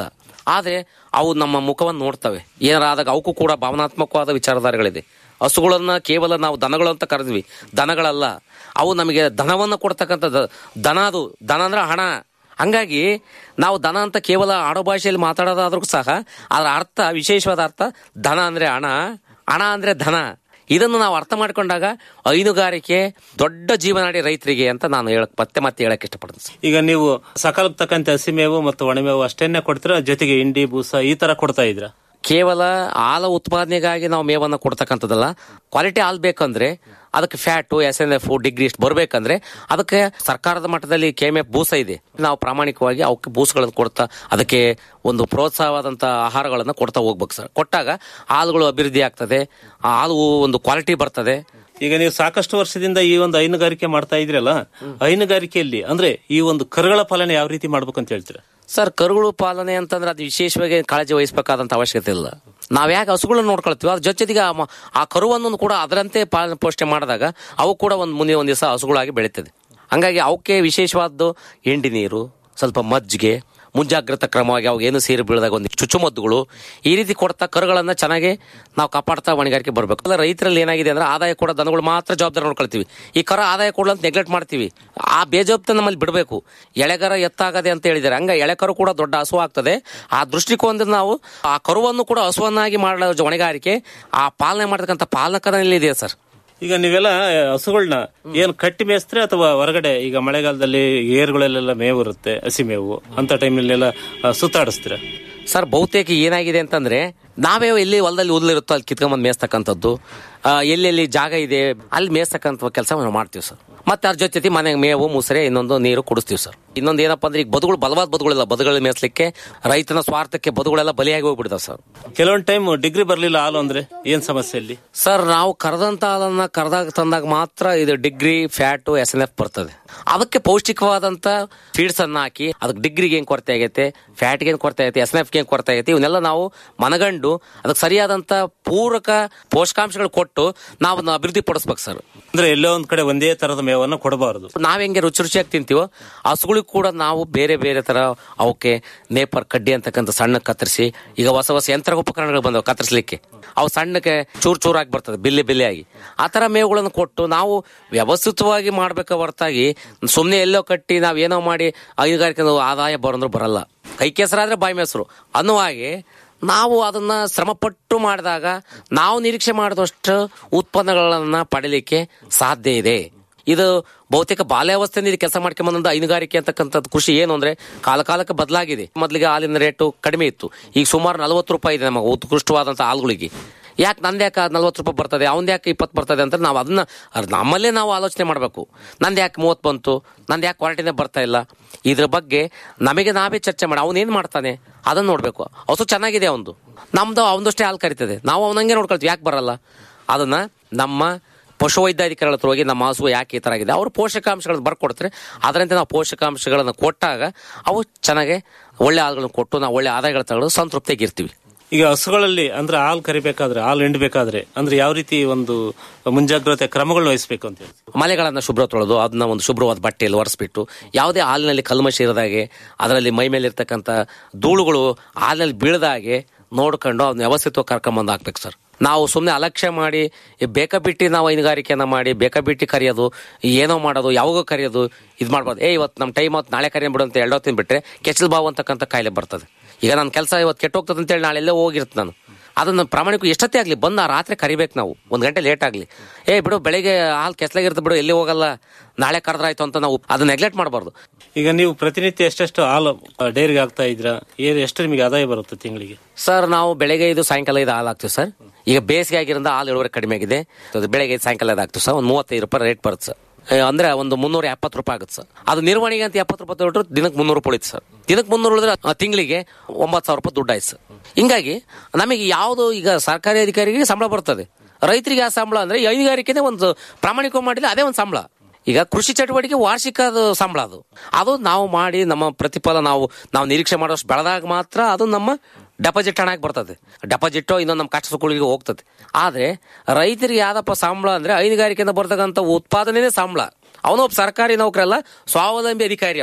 ಆದರೆ ಅವು ನಮ್ಮ ಮುಖವನ್ನು ನೋಡ್ತವೆ ಏನಾರಾದಾಗ ಅವಕ್ಕೂ ಕೂಡ ಭಾವನಾತ್ಮಕವಾದ ವಿಚಾರಧಾರೆಗಳಿದೆ ಹಸುಗಳನ್ನ ಕೇವಲ ನಾವು ದನಗಳು ಅಂತ ಕರೆದ್ವಿ ದನಗಳಲ್ಲ ಅವು ನಮಗೆ ಧನವನ್ನು ಕೊಡ್ತಕ್ಕಂಥದ್ದು ದನ ಅದು ದನ ಅಂದ್ರೆ ಹಣ ಹಂಗಾಗಿ ನಾವು ದನ ಅಂತ ಕೇವಲ ಆಡೋ ಭಾಷೆಯಲ್ಲಿ ಮಾತಾಡೋದಾದ್ರೂ ಸಹ ಅದರ ಅರ್ಥ ವಿಶೇಷವಾದ ಅರ್ಥ ದನ ಅಂದ್ರೆ ಹಣ ಹಣ ಅಂದ್ರೆ ಧನ ಇದನ್ನು ನಾವು ಅರ್ಥ ಮಾಡ್ಕೊಂಡಾಗ ಹೈನುಗಾರಿಕೆ ದೊಡ್ಡ ಜೀವನಾಡಿ ರೈತರಿಗೆ ಅಂತ ನಾನು ಹೇಳಕ್ ಮತ್ತೆ ಮತ್ತೆ ಹೇಳಕ್ ಇಷ್ಟಪಡ್ತೀನಿ ಸರ್. ಈಗ ನೀವು ಸಕಾಲಕ್ಕೆ ತಕ್ಕಂತೆ ಹಸಿಮೇವು ಮತ್ತು ಒಣಮೇವು ಅಷ್ಟೇನೆ ಕೊಡ್ತೀರಾ ಜೊತೆಗೆ ಹಿಂಡಿ ಬೂಸ ಈ ತರ ಕೊಡ್ತಾ ಇದ್ರ ಕೇವಲ ಹಾಲು ಉತ್ಪಾದನೆಗಾಗಿ ನಾವು ಮೇವನ್ನು ಕೊಡ್ತಕ್ಕಂಥದ್ದಲ್ಲ ಕ್ವಾಲಿಟಿ ಹಾಲು ಬೇಕಂದ್ರೆ ಅದಕ್ಕೆ fat S N F degree ಇಷ್ಟು ಬರಬೇಕಂದ್ರೆ ಅದಕ್ಕೆ ಸರ್ಕಾರದ ಮಟ್ಟದಲ್ಲಿ ಕೆ ಎಮ್ ಎಫ್ ಬೂಸ ಇದೆ ನಾವು ಪ್ರಾಮಾಣಿಕವಾಗಿ ಅವಕ್ಕೆ ಬೂಸ್ಗಳನ್ನು ಕೊಡ್ತಾ ಅದಕ್ಕೆ ಒಂದು ಪ್ರೋತ್ಸಾಹವಾದಂಥ ಆಹಾರಗಳನ್ನು ಕೊಡ್ತಾ ಹೋಗ್ಬೇಕು ಸರ್ ಕೊಟ್ಟಾಗ ಹಾಲುಗಳು ಅಭಿವೃದ್ಧಿ ಆಗ್ತದೆ ಆ ಹಾಲು ಒಂದು ಕ್ವಾಲಿಟಿ ಬರ್ತದೆ ಈಗ ನೀವು ಸಾಕಷ್ಟು ವರ್ಷದಿಂದ ಈ ಒಂದು ಹೈನುಗಾರಿಕೆ ಮಾಡ್ತಾ ಇದ್ರಲ್ಲ ಹೈನುಗಾರಿಕೆಯಲ್ಲಿ ಅಂದ್ರೆ ಈ ಒಂದು ಕರುಗಳ ಪಾಲನೆ ಯಾವ ರೀತಿ ಮಾಡ್ಬೇಕು ಅಂತ ಹೇಳ್ತೀರಾ ಸರ್ ಕರುಗಳು ಪಾಲನೆ ಅಂತಂದ್ರೆ ಅದು ವಿಶೇಷವಾಗಿ ಕಾಳಜಿ ವಹಿಸಬೇಕಾದಂತ ಅವಶ್ಯಕತೆ ಇಲ್ಲ ನಾವ್ ಯಾಕೆ ಹಸುಗಳನ್ನ ನೋಡ್ಕೊಳ್ತೀವಿ ಅದ್ರ ಜೊತೆಗೆ ಆ ಮ- ಆ ಕರುವನ್ನು ಕೂಡ ಅದರಂತೆ ಪಾಲನೆ ಪೋಷಣೆ ಮಾಡಿದಾಗ ಅವು ಕೂಡ ಒಂದು ಮುಂದೆ ಒಂದು ದಿವಸ ಹಸುಗಳಾಗಿ ಬೆಳೀತದೆ ಹಂಗಾಗಿ ಅವಕ್ಕೆ ವಿಶೇಷವಾದ್ದು ಎಂಡಿ ನೀರು ಸ್ವಲ್ಪ ಮಜ್ಜಿಗೆ ಮುಂಜಾಗ್ರತಾ ಕ್ರಮವಾಗಿ ಅವಾಗ ಏನು ಸೇರಿ ಬೀಳದಾಗ ಒಂದು ಚುಚ್ಚುಮದ್ದುಗಳು ಈ ರೀತಿ ಕೊಡ್ತಾ ಕರುಗಳನ್ನ ಚೆನ್ನಾಗಿ ನಾವು ಕಾಪಾಡ್ತಾ ಹೊಣೆಗಾರಿಕೆ ಬರಬೇಕು ಅಲ್ಲ ರೈತರಲ್ಲಿ ಏನಾಗಿದೆ ಅಂದ್ರೆ ಆದಾಯ ಕೂಡ ದನಗಳು ಮಾತ್ರ ಜವಾಬ್ದಾರಿ ನೋಡ್ಕೊಳ್ತೀವಿ ಈ ಕರ ಆದಾಯ ಕೊಡಲು ಅಂತ ನೆಗ್ಲೆಕ್ಟ್ ಮಾಡ್ತೀವಿ ಆ ಬೇಜವಾಬ್ದಾರಿ ನಮ್ಮಲ್ಲಿ ಬಿಡಬೇಕು ಎಳೆಗರ ಎತ್ತಾಗದೆ ಅಂತ ಹೇಳಿದ್ದಾರೆ ಹಂಗ ಎಳೆಕರು ಕೂಡ ದೊಡ್ಡ ಹಸು ಆಗ್ತದೆ ಆ ದೃಷ್ಟಿಕೋನದಿಂದ ನಾವು ಆ ಕರುವನ್ನು ಕೂಡ ಹಸುವನ್ನಾಗಿ ಮಾಡೋ ಹೊಣೆಗಾರಿಕೆ ಆ ಪಾಲನೆ ಮಾಡ್ತಕ್ಕಂಥ ಪಾಲಕರಲ್ಲಿ ಇದೆ ಸರ್ ಈಗ ನೀವೆಲ್ಲ ಹಸುಗಳನ್ನ ಏನ್ ಕಟ್ಟಿ ಮೇಯಿಸ್ತೀರಾ ಅಥವಾ ಹೊರಗಡೆ ಈಗ ಮಳೆಗಾಲದಲ್ಲಿ ಏರುಗಳಲ್ಲೆಲ್ಲ ಮೇವು ಇರುತ್ತೆ ಹಸಿ ಮೇವು ಅಂತ ಟೈಮ್ನಲ್ಲೆಲ್ಲ ಸುತ್ತಾಡಿಸ್ತೀರಾ ಸರ್ ಬಹುತೇಕ ಏನಾಗಿದೆ ಅಂತಂದ್ರೆ ನಾವೇ ಎಲ್ಲಿ ಹೊಲದಲ್ಲಿ ಹುಲ್ಲಿರುತ್ತೋ ಅಲ್ಲಿ ಕಿತ್ಕೊಂಡ್ಬಂದು ಮೇಯಿಸ್ತಕ್ಕಂಥದ್ದು ಆ, ಎಲ್ಲೆಲ್ಲಿ ಜಾಗ ಇದೆ ಅಲ್ಲಿ ಮೇಯಿಸ್ತಕ್ಕಂಥ ಕೆಲಸ ನಾವು ಮಾಡ್ತೀವಿ ಸರ್ ಮತ್ತೆ ಅದ್ರ ಜೊತೆ ಮನೆಗೆ ಮೇವು ಮುಸರೆ ಇನ್ನೊಂದು ನೀರು ಕುಡಿಸ್ತೀವಿ ಸರ್ ಇನ್ನೊಂದು ಏನಪ್ಪಾ ಅಂದ್ರೆ ಈಗ ಬದುಗಳು ಬಲವಾದ ಬದುಗಳಿಲ್ಲ ಬದುಗಳು ಮೇಯಿಸ್ಲಿಕ್ಕೆ ರೈತನ ಸ್ವಾರ್ಥಕ್ಕೆ ಬದುಗಳೆಲ್ಲ ಬಲಿಯಾಗಿ ಹೋಗ್ಬಿಡ್ತಾವೆ ಸರ್ ಕೆಲವೊಂದು ಟೈಮ್ ಡಿಗ್ರಿ ಬರ್ಲಿಲ್ಲ ಹಾಲು ಅಂದ್ರೆ ಏನ್ ಸಮಸ್ಯೆ ಇಲ್ಲಿ ಸರ್ ನಾವು ಕರೆದಂತ ಹಾಲನ್ನ ಕರೆದಾಗ ತಂದಾಗ ಮಾತ್ರ ಇದು degree fat S N F ಬರ್ತದೆ ಅದಕ್ಕೆ ಪೌಷ್ಟಿಕವಾದಂತ ಫೀಡ್ಸ್ ಅನ್ನ ಹಾಕಿ ಅದಕ್ಕೆ ಡಿಗ್ರಿಗೆ ಏನ್ ಕೊರತೆ ಆಗೈತೆ ಫ್ಯಾಟ್ಗೆ ಏನ್ ಕೊರತೆ ಆಗೈತೆ ಎಸ್ ಎನ್ ಎಫ್ ಏನ್ ಕೊರತೆ ಆಗೈತೆ ಇವನ್ನೆಲ್ಲ ನಾವು ಮನಗಂಡು ಅದಕ್ಕೆ ಸರಿಯಾದಂತ ಪೂರಕ ಪೋಷಕಾಂಶಗಳು ಕೊಟ್ಟು ನಾವು ಅದನ್ನ ಅಭಿವೃದ್ಧಿ ಪಡಿಸ್ಬೇಕು ಸರ್ ಅಂದ್ರೆ ಎಲ್ಲೋ ಒಂದ್ ಕಡೆ ಒಂದೇ ತರದ ಮೇವನ್ನ ಕೊಡಬಾರದು ನಾವ್ ಹೆಂಗೆ ರುಚಿ ರುಚಿಯಾಗಿ ತಿಂತೀವೋ ಹಸುಗಳಿಗೆ ಕೂಡ ನಾವು ಬೇರೆ ಬೇರೆ ತರ ಅವಕ್ಕೆ ನೇಪರ್ ಕಡ್ಡಿ ಅಂತಕ್ಕಂಥ ಸಣ್ಣ ಕತ್ತರಿಸಿ ಈಗ ಹೊಸ ಹೊಸ ಯಂತ್ರ ಉಪಕರಣಗಳು ಬಂದವು ಕತ್ತರಿಸಲಿಕ್ಕೆ ಅವು ಸಣ್ಣಕ್ಕೆ ಚೂರ್ ಚೂರಾಗಿ ಬರ್ತದೆ ಬಿಲ್ಲಿ ಬಿಲ್ಲಿ ಆಗಿ ಆ ತರ ಮೇವುಗಳನ್ನು ಕೊಟ್ಟು ನಾವು ವ್ಯವಸ್ಥಿತವಾಗಿ ಮಾಡ್ಬೇಕ ಹೊರತಾಗಿ ಸುಮ್ಮನೆ ಎಲ್ಲೋ ಕಟ್ಟಿ ನಾವ್ ಏನೋ ಮಾಡಿ ಹೈನುಗಾರಿಕೆ ಆದಾಯ ಬರೋಂದ್ರೆ ಬರಲ್ಲ ಕೈ ಕೆಸರಾದ್ರೆ ಬಾಯಿ ಮೇಸರು ಅನ್ನುವ ಹಾಗೆ ನಾವು ಅದನ್ನ ಶ್ರಮಪಟ್ಟು ಮಾಡಿದಾಗ ನಾವು ನಿರೀಕ್ಷೆ ಮಾಡಿದಷ್ಟು ಉತ್ಪನ್ನಗಳನ್ನ ಪಡೀಲಿಕ್ಕೆ ಸಾಧ್ಯ ಇದೆ ಇದು ಬಹುತೇಕ ಬಾಲ್ಯಾವಸ್ಥೆಯಿಂದ ಇದು ಕೆಲಸ ಮಾಡ್ಕೊಂಬಂದ ಹೈನುಗಾರಿಕೆ ಅಂತಕ್ಕಂಥದ್ದು ಕೃಷಿ ಏನು ಅಂದ್ರೆ ಕಾಲ ಕಾಲಕ್ಕೆ ಬದಲಾಗಿದೆ ಮೊದಲಿಗೆ ಹಾಲಿನ ರೇಟು ಕಡಿಮೆ ಇತ್ತು ಈಗ ಸುಮಾರು ನಲವತ್ತು ರೂಪಾಯಿ ಇದೆ ನಮಗೆ ಉತ್ಕೃಷ್ಟವಾದಂಥ ಹಾಲುಗಳಿಗೆ ಯಾಕೆ ನಂದು ಯಾಕೆ ನಲ್ವತ್ತು ರೂಪಾಯಿ ಬರ್ತದೆ ಅವ್ನು ಯಾಕೆ ಇಪ್ಪತ್ತು ಬರ್ತದೆ ಅಂತ ನಾವು ಅದನ್ನ ಅದ್ ನಮ್ಮಲ್ಲೇ ನಾವು ಆಲೋಚನೆ ಮಾಡಬೇಕು ನಂದು ಯಾಕೆ ಮೂವತ್ತು ಬಂತು ನಂದು ಯಾಕೆ ಕ್ವಾಲಿಟಿನೇ ಬರ್ತಾ ಇಲ್ಲ ಇದ್ರ ಬಗ್ಗೆ ನಮಗೆ ನಾವೇ ಚರ್ಚೆ ಮಾಡಿ ಅವನೇನು ಮಾಡ್ತಾನೆ ಅದನ್ನ ನೋಡಬೇಕು ಹಸು ಚೆನ್ನಾಗಿದೆ ಅವನದು ನಮ್ದು ಅವನದಷ್ಟೇ ಹಾಲು ಕರಿತದೆ ನಾವು ಅವನಂಗೆ ನೋಡ್ಕೊಳ್ತೀವಿ ಯಾಕೆ ಬರಲ್ಲ ಅದನ್ನ ನಮ್ಮ ಪಶುವೈದ್ಯಾಧಿಕಾರಿಗಳ ಹತ್ರ ಹೋಗಿ ನಮ್ಮ ಹಸು ಯಾಕೆ ಈ ಥರ ಆಗಿದೆ ಅವರು ಪೋಷಕಾಂಶಗಳನ್ನು ಬರ್ಕೊಡ್ತಾರೆ ಅದರಂತೆ ನಾವು ಪೋಷಕಾಂಶಗಳನ್ನು ಕೊಟ್ಟಾಗ ಅವು ಚೆನ್ನಾಗಿ ಒಳ್ಳೆ ಹಾಲುಗಳನ್ನು ಕೊಟ್ಟು ನಾವು ಒಳ್ಳೆ ಆದಾಯಗಳು ತಗೊಳ್ಳೋದು ಸಂತೃಪ್ತಿಯಾಗಿರ್ತೀವಿ ಈಗ ಹಸುಗಳಲ್ಲಿ ಅಂದ್ರೆ ಹಾಲು ಕರಿಬೇಕಾದ್ರೆ ಹಾಲು ಹಿಂಡಬೇಕಾದ್ರೆ ಅಂದ್ರೆ ಯಾವ ರೀತಿ ಒಂದು ಮುಂಜಾಗ್ರತೆ ಕ್ರಮಗಳನ್ನ ವಹಿಸಬೇಕು ಅಂತ ಹೇಳಿ ಮಲೆಗಳನ್ನ ಶುಭ್ರ ತೊಳೆದು ಅದನ್ನ ಒಂದು ಶುಭ್ರವಾದ ಬಟ್ಟೆಯಲ್ಲಿ ಒರೆಸ್ಬಿಟ್ಟು ಯಾವುದೇ ಹಾಲಿನಲ್ಲಿ ಕಲ್ಮಶ ಇರದಾಗೆ ಅದರಲ್ಲಿ ಮೈ ಮೇಲೆ ಇರ್ತಕ್ಕಂಥ ಧೂಳುಗಳು ಹಾಲಿನಲ್ಲಿ ಬೀಳದಾಗೆ ನೋಡ್ಕೊಂಡು ಅದನ್ನ ವ್ಯವಸ್ಥಿತವಾಗಿ ಕರ್ಕೊಂಬಂದು ಹಾಕ್ಬೇಕು ಸರ್ ನಾವು ಸುಮ್ಮನೆ ಅಲಕ್ಷ್ಯ ಮಾಡಿ ಬೇಕಾಬಿಟ್ಟಿ ನಾವು ಹೈನುಗಾರಿಕೆಯನ್ನ ಮಾಡಿ ಬೇಕಾಬಿಟ್ಟಿ ಕರೆಯೋದು ಏನೋ ಮಾಡೋದು ಯಾವಾಗೋ ಕರೆಯೋದು ಇದು ಮಾಡ್ಬಾರ್ದು ಏ ಇವತ್ತು ನಮ್ಮ ಟೈಮ್ ಹೊತ್ತು ನಾಳೆ ಕರೆಯ ಬಿಡು ಅಂತ ಎರಡೋ ತಿನ್ಬಿಟ್ರೆ ಕೆಚ್ಚಲು ಬಾವು ಅಂತಕ್ಕಂಥ ಕಾಯಿಲೆ ಬರ್ತದೆ ಈಗ ನನ್ನ ಕೆಲಸ ಇವತ್ತು ಕೆಟ್ಟೋಗ್ತದೆ ಅಂತೇಳಿ ನಾಳೆ ಎಲ್ಲೋ ಹೋಗಿರುತ್ತೆ ನಾನು ಅದನ್ನ ಪ್ರಾಮಾಣಿಕ ಎಷ್ಟೊತ್ತೇ ಆಗಲಿ ಬಂದು ಆ ರಾತ್ರಿ ಕರಿಬೇಕು ನಾವು ಒಂದು ಗಂಟೆ ಲೇಟ್ ಆಗಲಿ ಏ ಬಿಡು ಬೆಳಿಗ್ಗೆ ಹಾಲು ಕೆಸ್ಲಾಗಿರುತ್ತೆ ಬಿಡು ಎಲ್ಲಿ ಹೋಗಲ್ಲ ನಾಳೆ ಕರೆದ್ರಾಯ್ತು ಅಂತ ನಾವು ಅದನ್ನ ನೆಗ್ಲೆಕ್ಟ್ ಮಾಡಬಾರ್ದು ಈಗ ನೀವು ಪ್ರತಿನಿತ್ಯ ಎಷ್ಟೆಷ್ಟು ಹಾಲು ಡೈರಿಗೆ ಆಗ್ತಾ ಇದ್ರ ಏನು ಎಷ್ಟು ನಿಮಗೆ ಆದಾಯ ಬರುತ್ತೆ ತಿಂಗಳಿಗೆ ಸರ್ ನಾವು ಬೆಳಗ್ಗೆ ಇದು ಸಾಯಂಕಾಲ ಇದು ಹಾಲು ಹಾಕ್ತೀವಿ ಸರ್ ಈಗ ಬೇಸಿಗೆ ಆಗಿರೋದ್ರಿಂದ ಹಾಲು ಇಳುವರಿ ಕಡಿಮೆ ಆಗಿದೆ ಅದು ಬೆಳಗ್ಗೆ ಇದು ಸಾಯಂಕಾಲ ಇದು ಹಾಕ್ತೀವಿ ಸರ್ ಒಂದು ಮೂವತ್ತೈದು ರೂಪಾಯಿ ರೇಟ್ ಬರುತ್ತೆ ಸರ್ ಏ, ಅಂದ್ರೆ ಒಂದು ಮುನ್ನೂರ ಎಪ್ಪತ್ತು ರೂಪಾಯಿ ಆಗುತ್ತೆ ಸರ್ ಅದು ನಿರ್ವಹಣೆಗೆ ಅಂತ ಎಪ್ಪತ್ತು ರೂಪಾಯಿ ತೊಗೊಟ್ರು ದಿನಕ್ಕೆ ಮುನ್ನೂರು ರೂಪಾಯಿ ಉಳಿತು ಸರ್ ದಿನಕ್ಕೆ ಮುನ್ನೂರು ಉಳಿದ್ರೆ ಆ, ತಿಂಗಳಿಗೆ ಒಂಬತ್ತು ಸಾವಿರ ರೂಪಾಯಿ ದುಡ್ಡು ಆಯ್ತು ಸರ್ ಹಿಂಗಾಗಿ ನಮಗೆ ಯಾವುದು ಈಗ ಸರ್ಕಾರಿ ಅಧಿಕಾರಿಗೆ ಸಂಬಳ ಬರ್ತದೆ ರೈತರಿಗೆ ಆ ಸಂಬಳ ಅಂದ್ರೆ ಈ ಹೈನುಗಾರಿಕೆನೇ ಒಂದು ಪ್ರಾಮಾಣಿಕ ಮಾಡಿದ್ರೆ ಅದೇ ಒಂದು ಸಂಬಳ ಈಗ ಕೃಷಿ ಚಟುವಟಿಕೆ ವಾರ್ಷಿಕ ಅದು ಸಂಬಳ ಅದು ಅದು ನಾವು ಮಾಡಿ ನಮ್ಮ ಪ್ರತಿಫಲ ನಾವು ನಾವು ನಿರೀಕ್ಷೆ ಮಾಡೋಷ್ಟು ಬೆಳೆದಾಗ ಮಾತ್ರ ಅದು ನಮ್ಮ ಡೆಪಾಸಿಟ್ ಹಣಕ್ಕೆ ಬರ್ತದೆ ಡೆಪಾಸಿಟ್ ಇನ್ನೊಂದು ನಮ್ಮ ಕಷ್ಟ ಸುಖಗಳಿಗೆ ಹೋಗ್ತದೆ ಆದ್ರೆ ರೈತರಿಗೆ ಯಾವ್ದಪ್ಪ ಸಂಬಳ ಅಂದ್ರೆ ಹೈನುಗಾರಿಕೆಯಿಂದ ಬರ್ತಕ್ಕಂಥ ಉತ್ಪಾದನೆನೇ ಸಂಬಳ ಅವನು ಒಬ್ಬ ಸರ್ಕಾರಿ ನೌಕರಲ್ಲ ಸ್ವಾವಲಂಬಿ ಅಧಿಕಾರಿ ಅವನು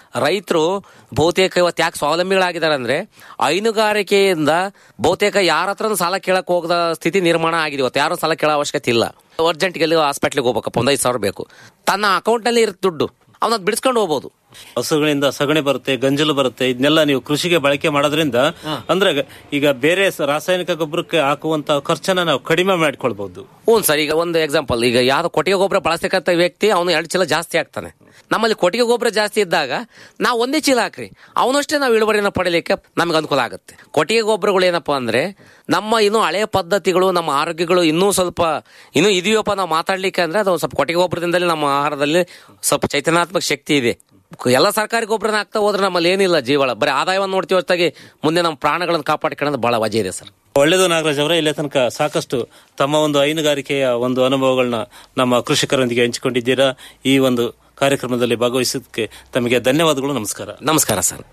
ರೈತರು ಬಹುತೇಕ ಇವತ್ತು ಯಾಕೆ ಸ್ವಾವಲಂಬಿಗಳಾಗಿದ್ದಾರೆ ಅಂದ್ರೆ ಹೈನುಗಾರಿಕೆಯಿಂದ ಬಹುತೇಕ ಯಾರ ಹತ್ರ ಸಾಲ ಕೇಳಕ್ ಹೋಗದ ಸ್ಥಿತಿ ನಿರ್ಮಾಣ ಆಗಿದೆ ಇವತ್ತು ಯಾರು ಸಾಲ ಕೇಳೋ ಅವಶ್ಯಕತೆ ಇಲ್ಲ ಅರ್ಜೆಂಟ್ಗೆ ಎಲ್ಲಿ ಹಾಸ್ಪಿಟ್ಲಿಗೆ ಹೋಗ್ಬೇಕಪ್ಪ ಒಂದು ಐದು ಸಾವಿರ ಬೇಕು ತನ್ನ ಅಕೌಂಟಲ್ಲಿ ಇರುತ್ತೆ ದುಡ್ಡು ಅವನದ್ ಬಿಡಿಸ್ಕೊಂಡು ಹೋಗ್ಬೋದು ಹಸುಗಳಿಂದ ಸಗಣಿ ಬರುತ್ತೆ ಗಂಜಲು ಬರುತ್ತೆ ಇದನ್ನೆಲ್ಲ ನೀವು ಕೃಷಿಗೆ ಬಳಕೆ ಮಾಡೋದ್ರಿಂದ ಅಂದ್ರೆ ಈಗ ಬೇರೆ ಸ- ರಾಸಾಯನಿಕ ಗೊಬ್ಬರಕ್ಕೆ ಹಾಕುವಂತ ಖರ್ಚನ್ನ ನಾವು ಕಡಿಮೆ ಮಾಡ್ಕೊಳ್ಬಹುದು ಹ್ಞೂ ಸರ್ ಈಗ ಒಂದು ಎಕ್ಸಾಂಪಲ್ ಈಗ ಯಾವ್ದು ಕೊಟ್ಟಿಗೆ ಗೊಬ್ಬರ ಬಳಸ್ತಕ್ಕಂಥ ವ್ಯಕ್ತಿ ಅವನು ಎರಡು ಚೀಲ ಜಾಸ್ತಿ ಆಗ್ತಾನೆ ನಮ್ಮಲ್ಲಿ ಕೊಟ್ಟಿಗೆ ಗೊಬ್ಬರ ಜಾಸ್ತಿ ಇದ್ದಾಗ ನಾವು ಒಂದೇ ಚೀಲ ಹಾಕ್ರಿ ಅವನಷ್ಟೇ ನಾವು ಇಳುವರಿನ ಪಡಿಲಿಕ್ಕೆ ನಮ್ಗೆ ಅನುಕೂಲ ಆಗುತ್ತೆ ಕೊಟ್ಟಿಗೆ ಗೊಬ್ಬರಗಳು ಏನಪ್ಪಾ ಅಂದ್ರೆ ನಮ್ಮ ಇನ್ನೂ ಹಳೆಯ ಪದ್ಧತಿಗಳು ನಮ್ಮ ಆರೋಗ್ಯಗಳು ಇನ್ನೂ ಸ್ವಲ್ಪ ಇನ್ನೂ ಇದೆಯಪ್ಪ ನಾವು ಮಾತಾಡ್ಲಿಕ್ಕೆ ಅಂದ್ರೆ ಅದು ಸ್ವಲ್ಪ ಕೊಟ್ಟಿಗೆ ಗೊಬ್ಬರದಿಂದಲೇ ನಮ್ಮ ಆಹಾರದಲ್ಲಿ ಸ್ವಲ್ಪ ಚೈತನ್ಯಾತ್ಮಕ ಶಕ್ತಿ ಇದೆ ಎಲ್ಲ ಸರ್ಕಾರಿ ಗೊಬ್ಬರನ ಹಾಕ್ತಾ ಹೋದ್ರೆ ನಮ್ಮಲ್ಲಿ ಏನಿಲ್ಲ ಜೀವಳ ಬರೀ ಆದಾಯವನ್ನು ನೋಡ್ತೀವಿ ಹೊರತಾಗಿ ಮುಂದೆ ನಮ್ಮ ಪ್ರಾಣಗಳನ್ನು ಕಾಪಾಡ್ಕೊಳ್ಳೋದು ಬಹಳ ವಜೆ ಇದೆ ಸರ್ ಒಳ್ಳೆಯದು ನಾಗರಾಜ್ ಅವರೇ ಇಲ್ಲೇ ತನಕ ಸಾಕಷ್ಟು ತಮ್ಮ ಒಂದು ಹೈನುಗಾರಿಕೆಯ ಒಂದು ಅನುಭವಗಳನ್ನ ನಮ್ಮ ಕೃಷಿಕರೊಂದಿಗೆ ಹಂಚಿಕೊಂಡಿದ್ದೀರಾ ಈ ಒಂದು ಕಾರ್ಯಕ್ರಮದಲ್ಲಿ ಭಾಗವಹಿಸೋದಕ್ಕೆ ತಮಗೆ ಧನ್ಯವಾದಗಳು ನಮಸ್ಕಾರ ನಮಸ್ಕಾರ ಸರ್